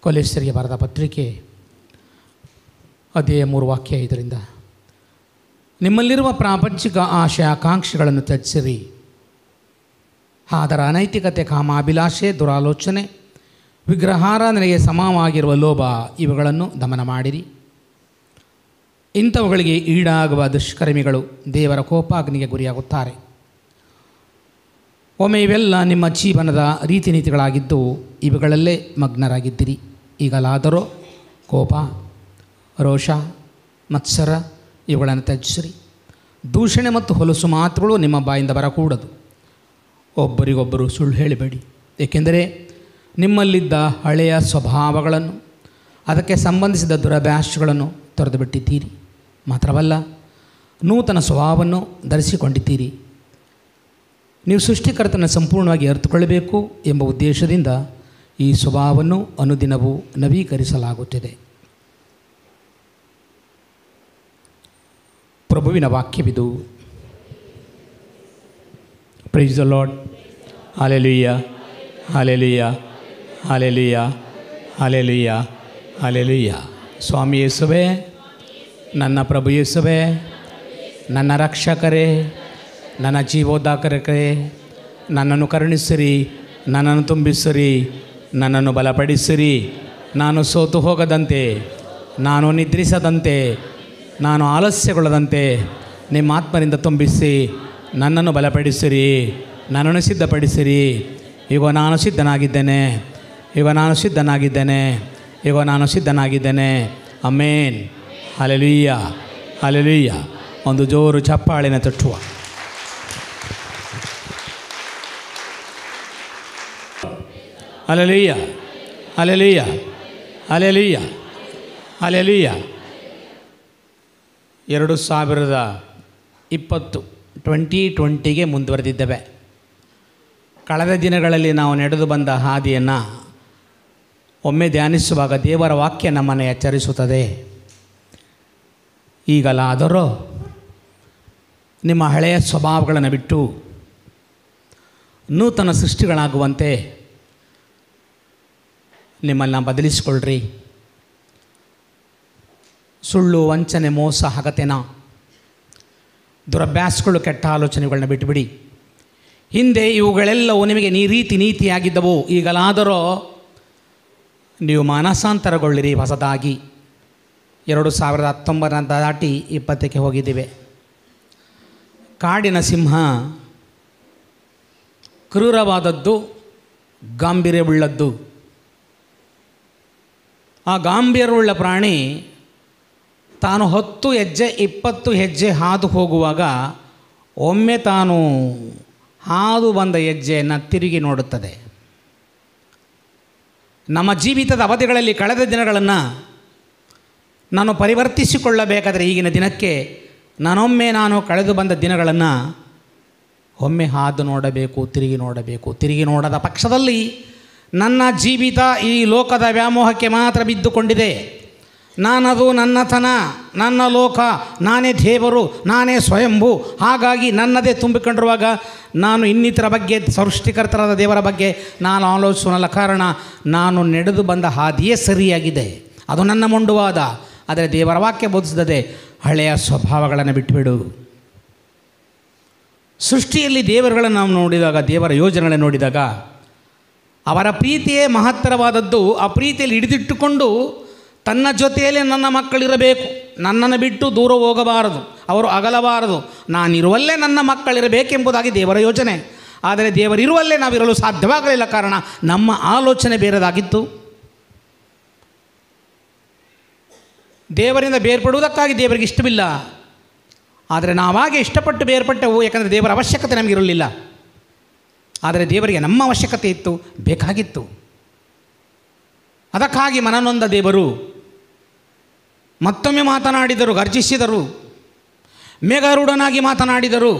ಕೊಲೆಸ್ತರಿಗೆ ಬರೆದ ಪತ್ರಿಕೆ ಅದೇ ಮೂರು ವಾಕ್ಯ ಇದರಿಂದ ನಿಮ್ಮಲ್ಲಿರುವ ಪ್ರಾಪಂಚಿಕ ಆಶೆ ಆಕಾಂಕ್ಷೆಗಳನ್ನು ತ್ಯಜಿಸಿರಿ ಅದರ ಅನೈತಿಕತೆ ಕಾಮಾಭಿಲಾಷೆ ದುರಾಲೋಚನೆ ವಿಗ್ರಹಾರಾಧನೆಗೆ ಸಮವಾಗಿರುವ ಲೋಭ ಇವುಗಳನ್ನು ದಮನ ಮಾಡಿರಿ ಇಂಥವುಗಳಿಗೆ ಈಡಾಗುವ ದುಷ್ಕರ್ಮಿಗಳು ದೇವರ ಕೋಪಾಗ್ನಿಗೆ ಗುರಿಯಾಗುತ್ತಾರೆ ಒಮ್ಮೆ ಇವೆಲ್ಲ ನಿಮ್ಮ ಜೀವನದ ರೀತಿ ನೀತಿಗಳಾಗಿದ್ದು ಇವುಗಳಲ್ಲೇ ಮಗ್ನರಾಗಿದ್ದಿರಿ ಈಗಲಾದರೋ ಕೋಪ ರೋಷ ಮತ್ಸರ ಇವುಗಳನ್ನು ತ್ಯಜಿಸಿರಿ ದೂಷಣೆ ಮತ್ತು ಹೊಲಸು ಮಾತುಗಳು ನಿಮ್ಮ ಬಾಯಿಂದ ಬರಕೂಡದು ಒಬ್ಬರಿಗೊಬ್ಬರು ಸುಳ್ಳು ಹೇಳಬೇಡಿ ಏಕೆಂದರೆ ನಿಮ್ಮಲ್ಲಿದ್ದ ಹಳೆಯ ಸ್ವಭಾವಗಳನ್ನು ಅದಕ್ಕೆ ಸಂಬಂಧಿಸಿದ ದುರಭ್ಯಾಸಗಳನ್ನು ತೊರೆದು ಬಿಟ್ಟಿದ್ದೀರಿ ಮಾತ್ರವಲ್ಲ ನೂತನ ಸ್ವಭಾವವನ್ನು ಧರಿಸಿಕೊಂಡಿದ್ದೀರಿ ನೀವು ಸೃಷ್ಟಿಕರ್ತನ ಸಂಪೂರ್ಣವಾಗಿ ಅರ್ಥಕೊಳ್ಳಬೇಕು ಎಂಬ ಉದ್ದೇಶದಿಂದ ಈ ಸ್ವಭಾವವನ್ನು ಅನುದಿನವೂ ನವೀಕರಿಸಲಾಗುತ್ತಿದೆ ಪ್ರಭುವಿನ ವಾಕ್ಯವಿದು praise the lord hallelujah hallelujah hallelujah hallelujah hallelujah ಸ್ವಾಮಿ ಯೇಸುವೆ ನನ್ನ ಪ್ರಭು ಯೇಸುವೆ ನನ್ನ ರಕ್ಷಕರೇ ನನ್ನ ಜೀವೋದ್ಧಾಕರಕರೇ ನನ್ನನ್ನು ಕರುಣಿಸಿರಿ ನನ್ನನ್ನು ತುಂಬಿಸಿರಿ ನನ್ನನ್ನು ಬಲಪಡಿಸಿರಿ ನಾನು ಸೋತು ಹೋಗದಂತೆ ನಾನು ನಿದ್ರಿಸದಂತೆ ನಾನು ಆಲಸ್ಯಗೊಳ್ಳದಂತೆ ನಿಮ್ಮ ಆತ್ಮರಿಂದ ತುಂಬಿಸಿ ನನ್ನನ್ನು ಬಲಪಡಿಸಿರಿ ನನ್ನನ್ನು ಸಿದ್ಧಪಡಿಸಿರಿ ಈಗ ನಾನು ಸಿದ್ಧನಾಗಿದ್ದೇನೆ ಈಗ ನಾನು ಸಿದ್ಧನಾಗಿದ್ದೇನೆ ಈಗ ನಾನು ಸಿದ್ಧನಾಗಿದ್ದೇನೆ ಅಮೇನ್ ಅಲೆಲುಯ್ಯ ಅಲೆಲುಯ್ಯ ಒಂದು ಜೋರು ಚಪ್ಪಾಳಿನ ತಟ್ಟುವ ಅಲೆಲುಯ್ಯ ಅಲೆಲುಯ್ಯ ಅಲೆಲುಯ್ಯ ಅಲೆಲುಯ್ಯ ಎರಡು ಸಾವಿರದ ಇಪ್ಪತ್ತು ಟ್ವೆಂಟಿ ಟ್ವೆಂಟಿಗೆ ಮುಂದುವರೆದಿದ್ದೇವೆ ಕಳೆದ ದಿನಗಳಲ್ಲಿ ನಾವು ನಡೆದು ಬಂದ ಹಾದಿಯನ್ನು ಒಮ್ಮೆ ಧ್ಯಾನಿಸುವಾಗ ದೇವರ ವಾಕ್ಯ ನಮ್ಮನ್ನು ಎಚ್ಚರಿಸುತ್ತದೆ ಈಗಲಾದರೂ ನಿಮ್ಮ ಹಳೆಯ ಸ್ವಭಾವಗಳನ್ನು ಬಿಟ್ಟು ನೂತನ ಸೃಷ್ಟಿಗಳಾಗುವಂತೆ ನಿಮ್ಮನ್ನು ಬದಲಿಸಿಕೊಳ್ಳ್ರಿ ಸುಳ್ಳು ವಂಚನೆ ಮೋಸ ಹಗತೆನ ದುರಭ್ಯಾಸಗಳು ಕೆಟ್ಟ ಆಲೋಚನೆಗಳನ್ನ ಬಿಟ್ಟುಬಿಡಿ ಹಿಂದೆ ಇವುಗಳೆಲ್ಲವೂ ನಿಮಗೆ ನೀ ರೀತಿ ನೀತಿಯಾಗಿದ್ದವು ಈಗಲಾದರೂ ನೀವು ಮಾನಸಾಂತರಗೊಳ್ಳಿರಿ ಹೊಸದಾಗಿ ಎರಡು ಸಾವಿರದ ಹತ್ತೊಂಬತ್ತನ ದಾಟಿ ಇಪ್ಪತ್ತಕ್ಕೆ ಹೋಗಿದ್ದೇವೆ ಕಾಡಿನ ಸಿಂಹ ಕ್ರೂರವಾದದ್ದು ಗಾಂಭೀರ್ಯವುಳ್ಳದ್ದು ಆ ಗಾಂಭೀರ್ಯವುಳ್ಳ ಪ್ರಾಣಿ ತಾನು ಹತ್ತು ಹೆಜ್ಜೆ ಇಪ್ಪತ್ತು ಹೆಜ್ಜೆ ಹಾದು ಹೋಗುವಾಗ ಒಮ್ಮೆ ತಾನು ಹಾದು ಬಂದ ಹೆಜ್ಜೆಯನ್ನು ತಿರುಗಿ ನೋಡುತ್ತದೆ ನಮ್ಮ ಜೀವಿತದ ಅವಧಿಗಳಲ್ಲಿ ಕಳೆದ ದಿನಗಳನ್ನು ನಾನು ಪರಿವರ್ತಿಸಿಕೊಳ್ಳಬೇಕಾದರೆ ಈಗಿನ ದಿನಕ್ಕೆ ನಾನೊಮ್ಮೆ ನಾನು ಕಳೆದು ಬಂದ ದಿನಗಳನ್ನು ಒಮ್ಮೆ ಹಾದು ನೋಡಬೇಕು ತಿರುಗಿ ನೋಡಬೇಕು ತಿರುಗಿ ನೋಡದ ಪಕ್ಷದಲ್ಲಿ ನನ್ನ ಜೀವಿತ ಈ ಲೋಕದ ವ್ಯಾಮೋಹಕ್ಕೆ ಮಾತ್ರ ಬಿದ್ದುಕೊಂಡಿದೆ ನಾನದು ನನ್ನತನ ನನ್ನ ಲೋಕ ನಾನೇ ದೇವರು ನಾನೇ ಸ್ವಯಂಭೂ ಹಾಗಾಗಿ ನನ್ನದೇ ತುಂಬಿಕೊಂಡಿರುವಾಗ ನಾನು ಇನ್ನಿತರ ಬಗ್ಗೆ ಸೃಷ್ಟಿಕರ್ತರಾದ ದೇವರ ಬಗ್ಗೆ ನಾನು ಆಲೋಚಿಸೋನಲ್ಲ ಕಾರಣ ನಾನು ನಡೆದು ಬಂದ ಹಾದಿಯೇ ಸರಿಯಾಗಿದೆ ಅದು ನನ್ನ ಮೊಂಡುವಾದ ಆದರೆ ದೇವರ ವಾಕ್ಯ ಬೋಧಿಸಿದೆ ಹಳೆಯ ಸ್ವಭಾವಗಳನ್ನು ಬಿಟ್ಟುಬಿಡು ಸೃಷ್ಟಿಯಲ್ಲಿ ದೇವರುಗಳನ್ನು ನಾವು ನೋಡಿದಾಗ ದೇವರ ಯೋಜನೆಗಳನ್ನು ನೋಡಿದಾಗ ಅವರ ಪ್ರೀತಿಯೇ ಮಹತ್ತರವಾದದ್ದು ಆ ಪ್ರೀತಿಯಲ್ಲಿ ಹಿಡಿದಿಟ್ಟುಕೊಂಡು ತನ್ನ ಜೊತೆಯಲ್ಲೇ ನನ್ನ ಮಕ್ಕಳಿರಬೇಕು ನನ್ನನ್ನು ಬಿಟ್ಟು ದೂರ ಹೋಗಬಾರದು ಅವರು ಅಗಲಬಾರದು ನಾನಿರುವಲ್ಲೇ ನನ್ನ ಮಕ್ಕಳಿರಬೇಕೆಂಬುದಾಗಿ ದೇವರ ಯೋಚನೆ ಆದರೆ ದೇವರಿರುವಲ್ಲೇ ನಾವಿರಲು ಸಾಧ್ಯವಾಗಲಿಲ್ಲ ಕಾರಣ ನಮ್ಮ ಆಲೋಚನೆ ಬೇರೆದಾಗಿತ್ತು ದೇವರಿಂದ ಬೇರ್ಪಡುವುದಕ್ಕಾಗಿ ದೇವರಿಗೆ ಇಷ್ಟವಿಲ್ಲ ಆದರೆ ನಾವಾಗೆ ಇಷ್ಟಪಟ್ಟು ಬೇರ್ಪಟ್ಟೆವು ಯಾಕಂದರೆ ದೇವರ ಅವಶ್ಯಕತೆ ನಮಗಿರಲಿಲ್ಲ ಆದರೆ ದೇವರಿಗೆ ನಮ್ಮ ಅವಶ್ಯಕತೆ ಇತ್ತು ಬೇಕಾಗಿತ್ತು ಅದಕ್ಕಾಗಿ ಮನನೊಂದ ದೇವರು ಮತ್ತೊಮ್ಮೆ ಮಾತನಾಡಿದರು ಗರ್ಜಿಸಿದರು ಮೇಘಾರೂಢನಾಗಿ ಮಾತನಾಡಿದರು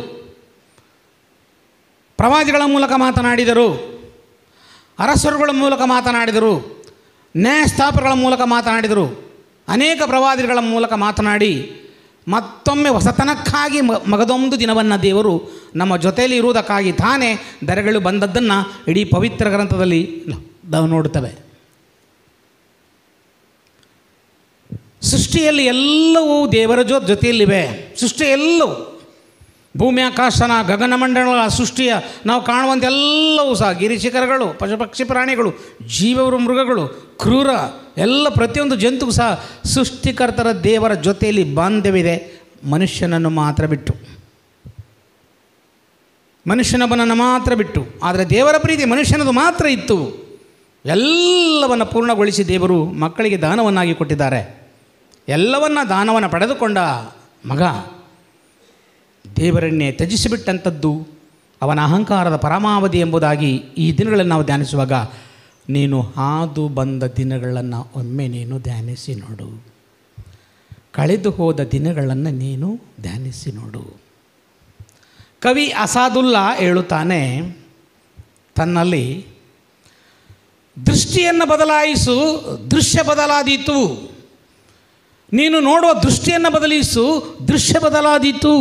ಪ್ರವಾದಿಗಳ ಮೂಲಕ ಮಾತನಾಡಿದರು ಅರಸರುಗಳ ಮೂಲಕ ಮಾತನಾಡಿದರು ನ್ಯಾಯಸ್ಥಾಪಕಗಳ ಮೂಲಕ ಮಾತನಾಡಿದರು ಅನೇಕ ಪ್ರವಾದಿಗಳ ಮೂಲಕ ಮಾತನಾಡಿ ಮತ್ತೊಮ್ಮೆ ಹೊಸತನಕ್ಕಾಗಿ ಮ ಮಗದೊಂದು ದಿನವನ್ನು ದೇವರು ನಮ್ಮ ಜೊತೆಯಲ್ಲಿ ಇರುವುದಕ್ಕಾಗಿ ತಾನೇ ದರೆಗಳು ಬಂದದ್ದನ್ನು ಇಡೀ ಪವಿತ್ರ ಗ್ರಂಥದಲ್ಲಿ ನಾವು ನೋಡುತ್ತವೆ ಸೃಷ್ಟಿಯಲ್ಲಿ ಎಲ್ಲವೂ ದೇವರ ಜೊ ಜೊತೆಯಲ್ಲಿವೆ ಸೃಷ್ಟಿ ಎಲ್ಲವೂ ಭೂಮಿ ಆಕಾಶನ ಗಗನಮಂಡಲಗಳ ಸೃಷ್ಟಿಯ ನಾವು ಕಾಣುವಂಥ ಎಲ್ಲವೂ ಸಹ ಗಿರಿಶಿಖರಗಳು ಪಶು ಪಕ್ಷಿ ಪ್ರಾಣಿಗಳು ಜೀವವರು ಮೃಗಗಳು ಕ್ರೂರ ಎಲ್ಲ ಪ್ರತಿಯೊಂದು ಜಂತುಗೂ ಸಹ ಸೃಷ್ಟಿಕರ್ತರ ದೇವರ ಜೊತೆಯಲ್ಲಿ ಬಾಂಧವ್ಯವಿದೆ ಮನುಷ್ಯನನ್ನು ಮಾತ್ರ ಬಿಟ್ಟು ಮನುಷ್ಯನೊಬ್ಬನನ್ನು ಮಾತ್ರ ಬಿಟ್ಟು ಆದರೆ ದೇವರ ಪ್ರೀತಿ ಮನುಷ್ಯನದು ಮಾತ್ರ ಇತ್ತು ಎಲ್ಲವನ್ನು ಪೂರ್ಣಗೊಳಿಸಿ ದೇವರು ಮಕ್ಕಳಿಗೆ ದಾನವನ್ನಾಗಿ ಕೊಟ್ಟಿದ್ದಾರೆ ಎಲ್ಲವನ್ನ ದಾನವನ್ನು ಪಡೆದುಕೊಂಡ ಮಗ ದೇವರನ್ನೇ ತ್ಯಜಿಸಿಬಿಟ್ಟಂಥದ್ದು ಅವನ ಅಹಂಕಾರದ ಪರಮಾವಧಿ ಎಂಬುದಾಗಿ ಈ ದಿನಗಳನ್ನು ನಾವು ಧ್ಯಾನಿಸುವಾಗ ನೀನು ಹಾದು ಬಂದ ದಿನಗಳನ್ನು ಒಮ್ಮೆ ನೀನು ಧ್ಯಾನಿಸಿ ನೋಡು ಕಳೆದು ಹೋದ ದಿನಗಳನ್ನು ನೀನು ಧ್ಯಾನಿಸಿ ನೋಡು ಕವಿ ಅಸಾದುಲ್ಲಾ ಹೇಳುತ್ತಾನೆ ತನ್ನಲ್ಲಿ ದೃಷ್ಟಿಯನ್ನು ಬದಲಾಯಿಸು ದೃಶ್ಯ ಬದಲಾದೀತು ನೀನು ನೋಡುವ ದೃಷ್ಟಿಯನ್ನು ಬದಲಿಸು ದೃಶ್ಯ ಬದಲಾದೀತು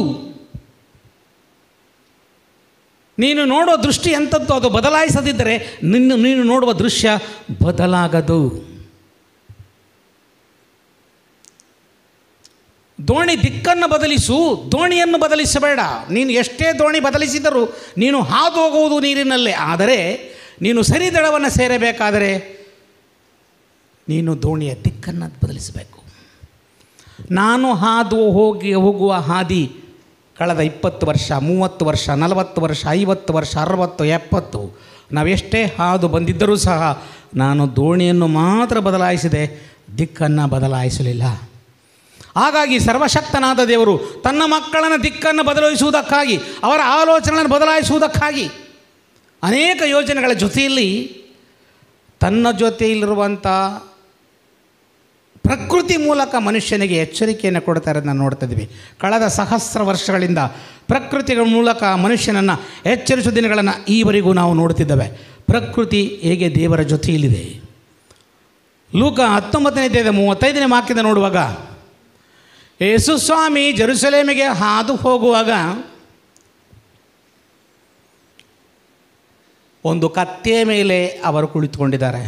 ನೀನು ನೋಡುವ ದೃಷ್ಟಿ ಎಂಥದ್ದು ಅದು ಬದಲಾಯಿಸದಿದ್ದರೆ ನಿನ್ನ ನೀನು ನೋಡುವ ದೃಶ್ಯ ಬದಲಾಗದು ದೋಣಿ ದಿಕ್ಕನ್ನು ಬದಲಿಸು ದೋಣಿಯನ್ನು ಬದಲಿಸಬೇಡ ನೀನು ಎಷ್ಟೇ ದೋಣಿ ಬದಲಿಸಿದರೂ ನೀನು ಹಾದು ಹೋಗುವುದು ನೀರಿನಲ್ಲೇ ಆದರೆ ನೀನು ಸರಿ ದಡವನ್ನು ಸೇರಬೇಕಾದರೆ ನೀನು ದೋಣಿಯ ದಿಕ್ಕನ್ನು ಬದಲಿಸಬೇಕು ನಾನು ಹಾದು ಹೋಗಿ ಹೋಗುವ ಹಾದಿ ಕಳೆದ ಇಪ್ಪತ್ತು ವರ್ಷ ಮೂವತ್ತು ವರ್ಷ ನಲವತ್ತು ವರ್ಷ ಐವತ್ತು ವರ್ಷ ಅರವತ್ತು ಎಪ್ಪತ್ತು ನಾವೆಷ್ಟೇ ಹಾದು ಬಂದಿದ್ದರೂ ಸಹ ನಾನು ದೋಣಿಯನ್ನು ಮಾತ್ರ ಬದಲಾಯಿಸಿದೆ ದಿಕ್ಕನ್ನು ಬದಲಾಯಿಸಲಿಲ್ಲ ಹಾಗಾಗಿ ಸರ್ವಶಕ್ತನಾದ ದೇವರು ತನ್ನ ಮಕ್ಕಳನ್ನ ದಿಕ್ಕನ್ನು ಬದಲಾಯಿಸುವುದಕ್ಕಾಗಿ ಅವರ ಆಲೋಚನೆಗಳನ್ನು ಬದಲಾಯಿಸುವುದಕ್ಕಾಗಿ ಅನೇಕ ಯೋಜನೆಗಳ ಜೊತೆಯಲ್ಲಿ ತನ್ನ ಜೊತೆಯಲ್ಲಿರುವಂಥ ಪ್ರಕೃತಿ ಮೂಲಕ ಮನುಷ್ಯನಿಗೆ ಎಚ್ಚರಿಕೆಯನ್ನು ಕೊಡ್ತಾ ಇರೋದನ್ನ ನೋಡ್ತಾ ಇದ್ದೀವಿ ಕಳೆದ ಸಹಸ್ರ ವರ್ಷಗಳಿಂದ ಪ್ರಕೃತಿಗಳ ಮೂಲಕ ಮನುಷ್ಯನನ್ನು ಎಚ್ಚರಿಸುವ ದಿನಗಳನ್ನು ಈವರೆಗೂ ನಾವು ನೋಡ್ತಿದ್ದೇವೆ ಪ್ರಕೃತಿ ಹೇಗೆ ದೇವರ ಜೊತೆಯಲ್ಲಿದೆ ಲೂಕ ಹತ್ತೊಂಬತ್ತನೇ ಅಧ್ಯಾಯದ ಮೂವತ್ತೈದನೇ ವಾಕ್ಯದ ನೋಡುವಾಗ ಯೇಸು ಸ್ವಾಮಿ ಜೆರುಸಲೇಮಿಗೆ ಹಾದು ಹೋಗುವಾಗ ಒಂದು ಕತ್ತೆಯ ಮೇಲೆ ಅವರು ಕುಳಿತುಕೊಂಡಿದ್ದಾರೆ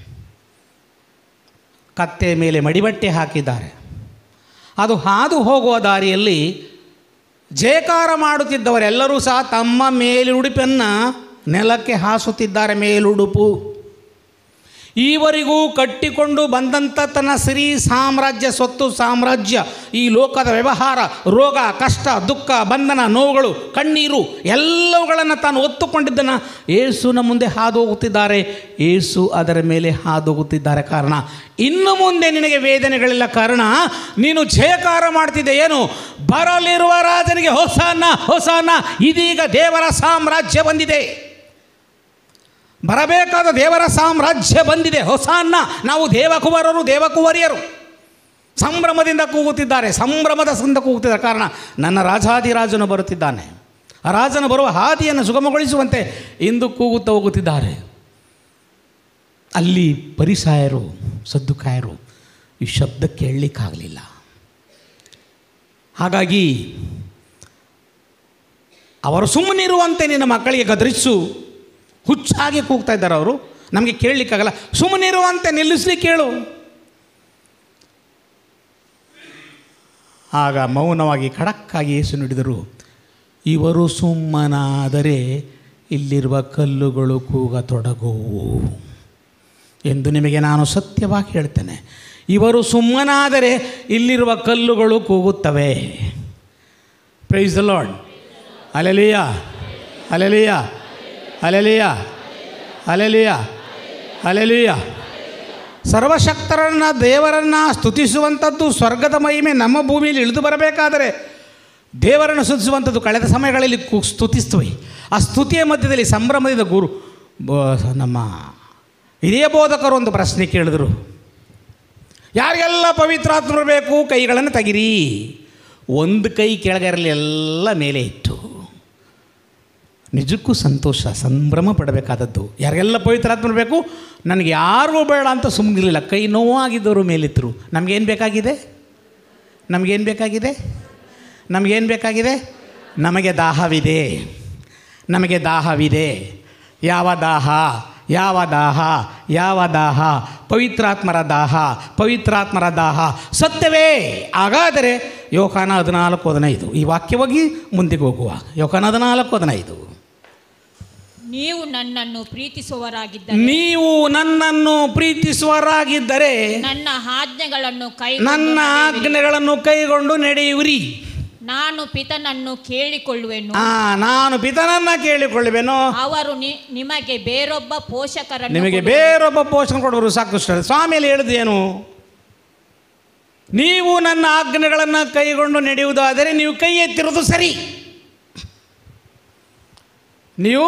ಕತ್ತೆಯ ಮೇಲೆ ಮಡಿಬಟ್ಟೆ ಹಾಕಿದ್ದಾರೆ ಅದು ಹಾದು ಹೋಗುವ ದಾರಿಯಲ್ಲಿ ಜೇಕಾರ ಮಾಡುತ್ತಿದ್ದವರೆಲ್ಲರೂ ಸಹ ತಮ್ಮ ಮೇಲುಡುಪನ್ನು ನೆಲಕ್ಕೆ ಹಾಸುತ್ತಿದ್ದಾರೆ ಮೇಲುಡುಪು ಈವರೆಗೂ ಕಟ್ಟಿಕೊಂಡು ಬಂದಂಥ ತನ್ನ ಸಿರಿ ಸಾಮ್ರಾಜ್ಯ ಸ್ವತ್ತು ಸಾಮ್ರಾಜ್ಯ ಈ ಲೋಕದ ವ್ಯವಹಾರ ರೋಗ ಕಷ್ಟ ದುಃಖ ಬಂಧನ ನೋವುಗಳು ಕಣ್ಣೀರು ಎಲ್ಲವುಗಳನ್ನು ತಾನು ಒತ್ತುಕೊಂಡಿದ್ದನ್ನು ಏಸುನ ಮುಂದೆ ಹಾದು ಹೋಗುತ್ತಿದ್ದಾರೆ ಏಸು ಅದರ ಮೇಲೆ ಹಾದು ಹೋಗುತ್ತಿದ್ದಾರೆ ಕಾರಣ ಇನ್ನು ಮುಂದೆ ನಿನಗೆ ವೇದನೆಗಳಿಲ್ಲ ಕಾರಣ ನೀನು ಜಯಕಾರ ಮಾಡ್ತಿದ್ದೆ ಏನು ಬರಲಿರುವ ರಾಜನಿಗೆ ಹೊಸನ್ನ ಹೊಸನ್ನ ಇದೀಗ ದೇವರ ಸಾಮ್ರಾಜ್ಯ ಬಂದಿದೆ ಬರಬೇಕಾದ ದೇವರ ಸಾಮ್ರಾಜ್ಯ ಬಂದಿದೆ ಹೊಸನ್ನ ನಾವು ದೇವಕುವರರು ದೇವಕುವರಿಯರು ಸಂಭ್ರಮದಿಂದ ಕೂಗುತ್ತಿದ್ದಾರೆ ಸಂಭ್ರಮದ ಸಂದ ಕೂಗುತ್ತಿದ್ದಾರೆ ಕಾರಣ ನನ್ನ ರಾಜಾದಿರಾಜನು ಬರುತ್ತಿದ್ದಾನೆ ಆ ರಾಜನು ಬರುವ ಹಾದಿಯನ್ನು ಸುಗಮಗೊಳಿಸುವಂತೆ ಇಂದು ಕೂಗುತ್ತಾ ಹೋಗುತ್ತಿದ್ದಾರೆ ಅಲ್ಲಿ ಪರಿಸಾಯರು ಸದ್ದುಕಾಯರು ಈ ಶಬ್ದ ಕೇಳಲಿಕ್ಕಾಗಲಿಲ್ಲ ಹಾಗಾಗಿ ಅವರು ಸುಮ್ಮನಿರುವಂತೆ ನಿನ್ನ ಮಕ್ಕಳಿಗೆ ಗದರಿಸು ಹುಚ್ಚಾಗಿ ಕೂಗ್ತಾ ಇದ್ದಾರೆ ಅವರು ನಮಗೆ ಕೇಳಲಿಕ್ಕಾಗಲ್ಲ ಸುಮ್ಮನಿರುವಂತೆ ನಿಲ್ಲಿಸ್ಲಿಕ್ಕೆ ಕೇಳು ಆಗ ಮೌನವಾಗಿ ಖಡಕ್ಕಾಗಿ ಏಸು ನುಡಿದರು ಇವರು ಸುಮ್ಮನಾದರೆ ಇಲ್ಲಿರುವ ಕಲ್ಲುಗಳು ಕೂಗತೊಡಗುವು ಎಂದು ನಿಮಗೆ ನಾನು ಸತ್ಯವಾಗಿ ಹೇಳ್ತೇನೆ ಇವರು ಸುಮ್ಮನಾದರೆ ಇಲ್ಲಿರುವ ಕಲ್ಲುಗಳು ಕೂಗುತ್ತವೆ praise the lord alleluia alleluia alleluia alleluia alleluia ಸರ್ವಶಕ್ತರನ್ನು ದೇವರನ್ನು ಸ್ತುತಿಸುವಂಥದ್ದು ಸ್ವರ್ಗದ ಮಹಿಮೆ ನಮ್ಮ ಭೂಮಿಯಲ್ಲಿ ಇಳಿದು ಬರಬೇಕಾದರೆ ದೇವರನ್ನು ಸ್ತುತಿಸುವಂಥದ್ದು ಕಳೆದ ಸಮಯಗಳಲ್ಲಿ ಕು ಸ್ತುತಿಸ್ತವೆ ಆ ಸ್ತುತಿಯ ಮಧ್ಯದಲ್ಲಿ ಸಂಭ್ರಮದಿಂದ ಗುರು ಬ- ನಮ್ಮ ಹಿರಿಯ ಬೋಧಕರು ಒಂದು ಪ್ರಶ್ನೆ ಕೇಳಿದರು ಯಾರಿಗೆಲ್ಲ ಪವಿತ್ರಾತ್ಮರು ಬೇಕು ಕೈಗಳನ್ನು ತೆಗಿರಿ ಒಂದು ಕೈ ಕೆಳಗೆ ಇರಲಿ ಎಲ್ಲ ಮೇಲೆ ಇತ್ತು ನಿಜಕ್ಕೂ ಸಂತೋಷ ಸಂಭ್ರಮ ಪಡಬೇಕಾದದ್ದು ಯಾರಿಗೆಲ್ಲ ಪವಿತ್ರಾತ್ಮರು ಬೇಕು ನನಗೆ ಯಾರಿಗೂ ಬೇಡ ಅಂತ ಸುಮ್ಮನಿರಲಿಲ್ಲ ಕೈ ನೋವಾಗಿದ್ದವರು ಮೇಲಿತ್ತರು ನಮಗೇನು ಬೇಕಾಗಿದೆ ನಮಗೇನು ಬೇಕಾಗಿದೆ ನಮಗೇನು ಬೇಕಾಗಿದೆ ನಮಗೆ ದಾಹವಿದೆ ನಮಗೆ ದಾಹವಿದೆ ಯಾವ ದಾಹ ಯಾವ ದಾಹ ಯಾವ ದಾಹ ಪವಿತ್ರಾತ್ಮರ ದಾಹ ಪವಿತ್ರಾತ್ಮರ ದಾಹ ಸತ್ಯವೇ ಹಾಗಾದರೆ ಯೋಕಾನ ಹದಿನಾಲ್ಕು ಹದಿನೈದು ಈ ವಾಕ್ಯವಾಗಿ ಮುಂದಕ್ಕೆ ಹೋಗುವ ಯೋಕಾನ ಹದಿನಾಲ್ಕು ಹದಿನೈದು ನೀವು ನನ್ನನ್ನು ಪ್ರೀತಿಸುವವರಾಗಿದ್ದರೆ ನೀವು ನನ್ನನ್ನು ಪ್ರೀತಿಸುವರಾಗಿದ್ದರೆ ನನ್ನ ಆಜ್ಞೆಗಳನ್ನು ಕೈ ನನ್ನ ಆಜ್ಞೆಗಳನ್ನು ಕೈಗೊಂಡು ನಡೆಯುವಿರಿ ನಾನು ಪಿತನನ್ನು ಕೇಳಿಕೊಳ್ಳುವೆನು ಆ ನಾನು ಪಿತನನ್ನ ಕೇಳಿಕೊಳ್ಳುವೆನು ಅವರು ನಿ- ನಿಮಗೆ ಬೇರೊಬ್ಬ ಪೋಷಕರನ್ನು ನಿಮಗೆ ಕೊಡುವರು. ಬೇರೊಬ್ಬ ಪೋಷಣ ಕೊಡುವರು ಸಾಕು ಸರ್ ಸ್ವಾಮಿಯಲ್ಲಿ ಹೇಳಿದ್ದು ಏನು ನೀವು ನನ್ನ ಆಜ್ಞೆಗಳನ್ನು ಕೈಗೊಂಡು ನಡೆಯುವುದಾದರೆ ನೀವು ಕೈ ಎತ್ತಿರೋದು ಸರಿ ನೀವು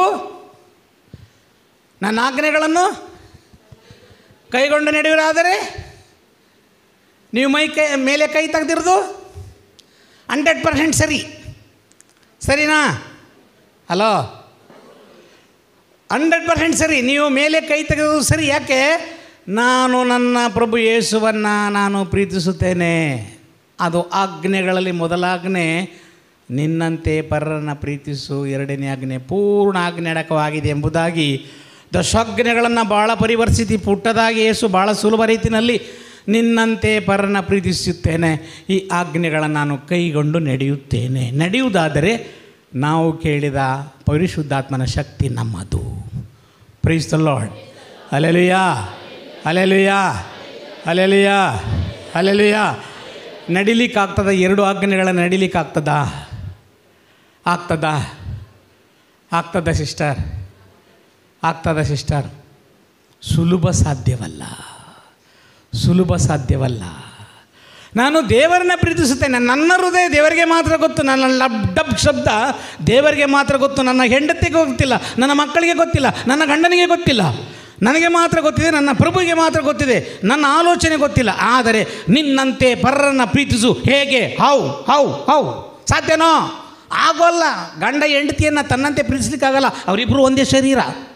ನನ್ನ ಆಜ್ಞೆಗಳನ್ನು ಕೈಗೊಂಡು ನಡೆಯುವುದಾದರೆ ನೀವು ಮೈ ಕೈ ಮೇಲೆ ಕೈ ತೆಗೆದಿರೋದು ಹಂಡ್ರೆಡ್ ಪರ್ಸೆಂಟ್ ಸರಿ ಸರಿನಾ ಹಲೋ ಹಂಡ್ರೆಡ್ ಪರ್ಸೆಂಟ್ ಸರಿ ನೀವು ಮೇಲೆ ಕೈ ತೆಗೆದು ಸರಿ ಯಾಕೆ ನಾನು ನನ್ನ ಪ್ರಭು ಯೇಸುವನ್ನು ನಾನು ಪ್ರೀತಿಸುತ್ತೇನೆ ಅದು ಆಜ್ಞೆಗಳಲ್ಲಿ ಮೊದಲಾಜ್ಞೆ ನಿನ್ನಂತೆ ಪರರನ್ನು ಪ್ರೀತಿಸು ಎರಡನೇ ಆಜ್ಞೆ ಪೂರ್ಣ ಆಜ್ಞೆಡಕವಾಗಿದೆ ಎಂಬುದಾಗಿ ದಶಾಜ್ಞೆಗಳನ್ನು ಭಾಳ ಪರಿವರ್ತಿಸಿ ಪುಟ್ಟದಾಗಿ ಯೇಸು ಭಾಳ ಸುಲಭ ರೀತಿಯಲ್ಲಿ ನಿನ್ನಂತೆ ಪರನ ಪ್ರೀತಿಸುತ್ತೇನೆ ಈ ಆಜ್ಞೆಗಳನ್ನು ನಾನು ಕೈಗೊಂಡು ನಡೆಯುತ್ತೇನೆ ನಡೆಯುವುದಾದರೆ ನಾವು ಕೇಳಿದ ಪರಿಶುದ್ಧಾತ್ಮನ ಶಕ್ತಿ ನಮ್ಮದು praise the lord alleluia alleluia alleluia alleluia ನಡಿಲಿಕ್ಕಾಗ್ತದ ಎರಡು ಆಜ್ಞೆಗಳನ್ನು ನಡಿಲಿಕ್ಕಾಗ್ತದಾ ಆಗ್ತದಾ ಆಗ್ತದ ಸಿಸ್ಟರ್ ಆಗ್ತದ ಸಿಸ್ಟರ್ ಸುಲಭ ಸಾಧ್ಯವಲ್ಲ ಸುಲಭ ಸಾಧ್ಯವಲ್ಲ ನಾನು ದೇವರನ್ನ ಪ್ರೀತಿಸುತ್ತೇನೆ ನನ್ನ ಹೃದಯ ದೇವರಿಗೆ ಮಾತ್ರ ಗೊತ್ತು ನನ್ನ ಲಬ್ ಡಬ್ ಶಬ್ದ ದೇವರಿಗೆ ಮಾತ್ರ ಗೊತ್ತು ನನ್ನ ಹೆಂಡತಿಗೆ ಗೊತ್ತಿಲ್ಲ ನನ್ನ ಮಕ್ಕಳಿಗೆ ಗೊತ್ತಿಲ್ಲ ನನ್ನ ಗಂಡನಿಗೆ ಗೊತ್ತಿಲ್ಲ ನನಗೆ ಮಾತ್ರ ಗೊತ್ತಿದೆ ನನ್ನ ಪ್ರಭುವಿಗೆ ಮಾತ್ರ ಗೊತ್ತಿದೆ ನನ್ನ ಆಲೋಚನೆ ಗೊತ್ತಿಲ್ಲ ಆದರೆ ನಿನ್ನಂತೆ ಪರರನ್ನು ಪ್ರೀತಿಸು ಹೇಗೆ ಹೌ ಹೌ ಹೌ ಸಾಧ್ಯನೋ ಆಗೋಲ್ಲ ಗಂಡ ಹೆಂಡತಿಯನ್ನು ತನ್ನಂತೆ ಪ್ರೀತಿಸ್ಲಿಕ್ಕಾಗಲ್ಲ ಅವರಿಬ್ಬರು ಒಂದೇ ಶರೀರ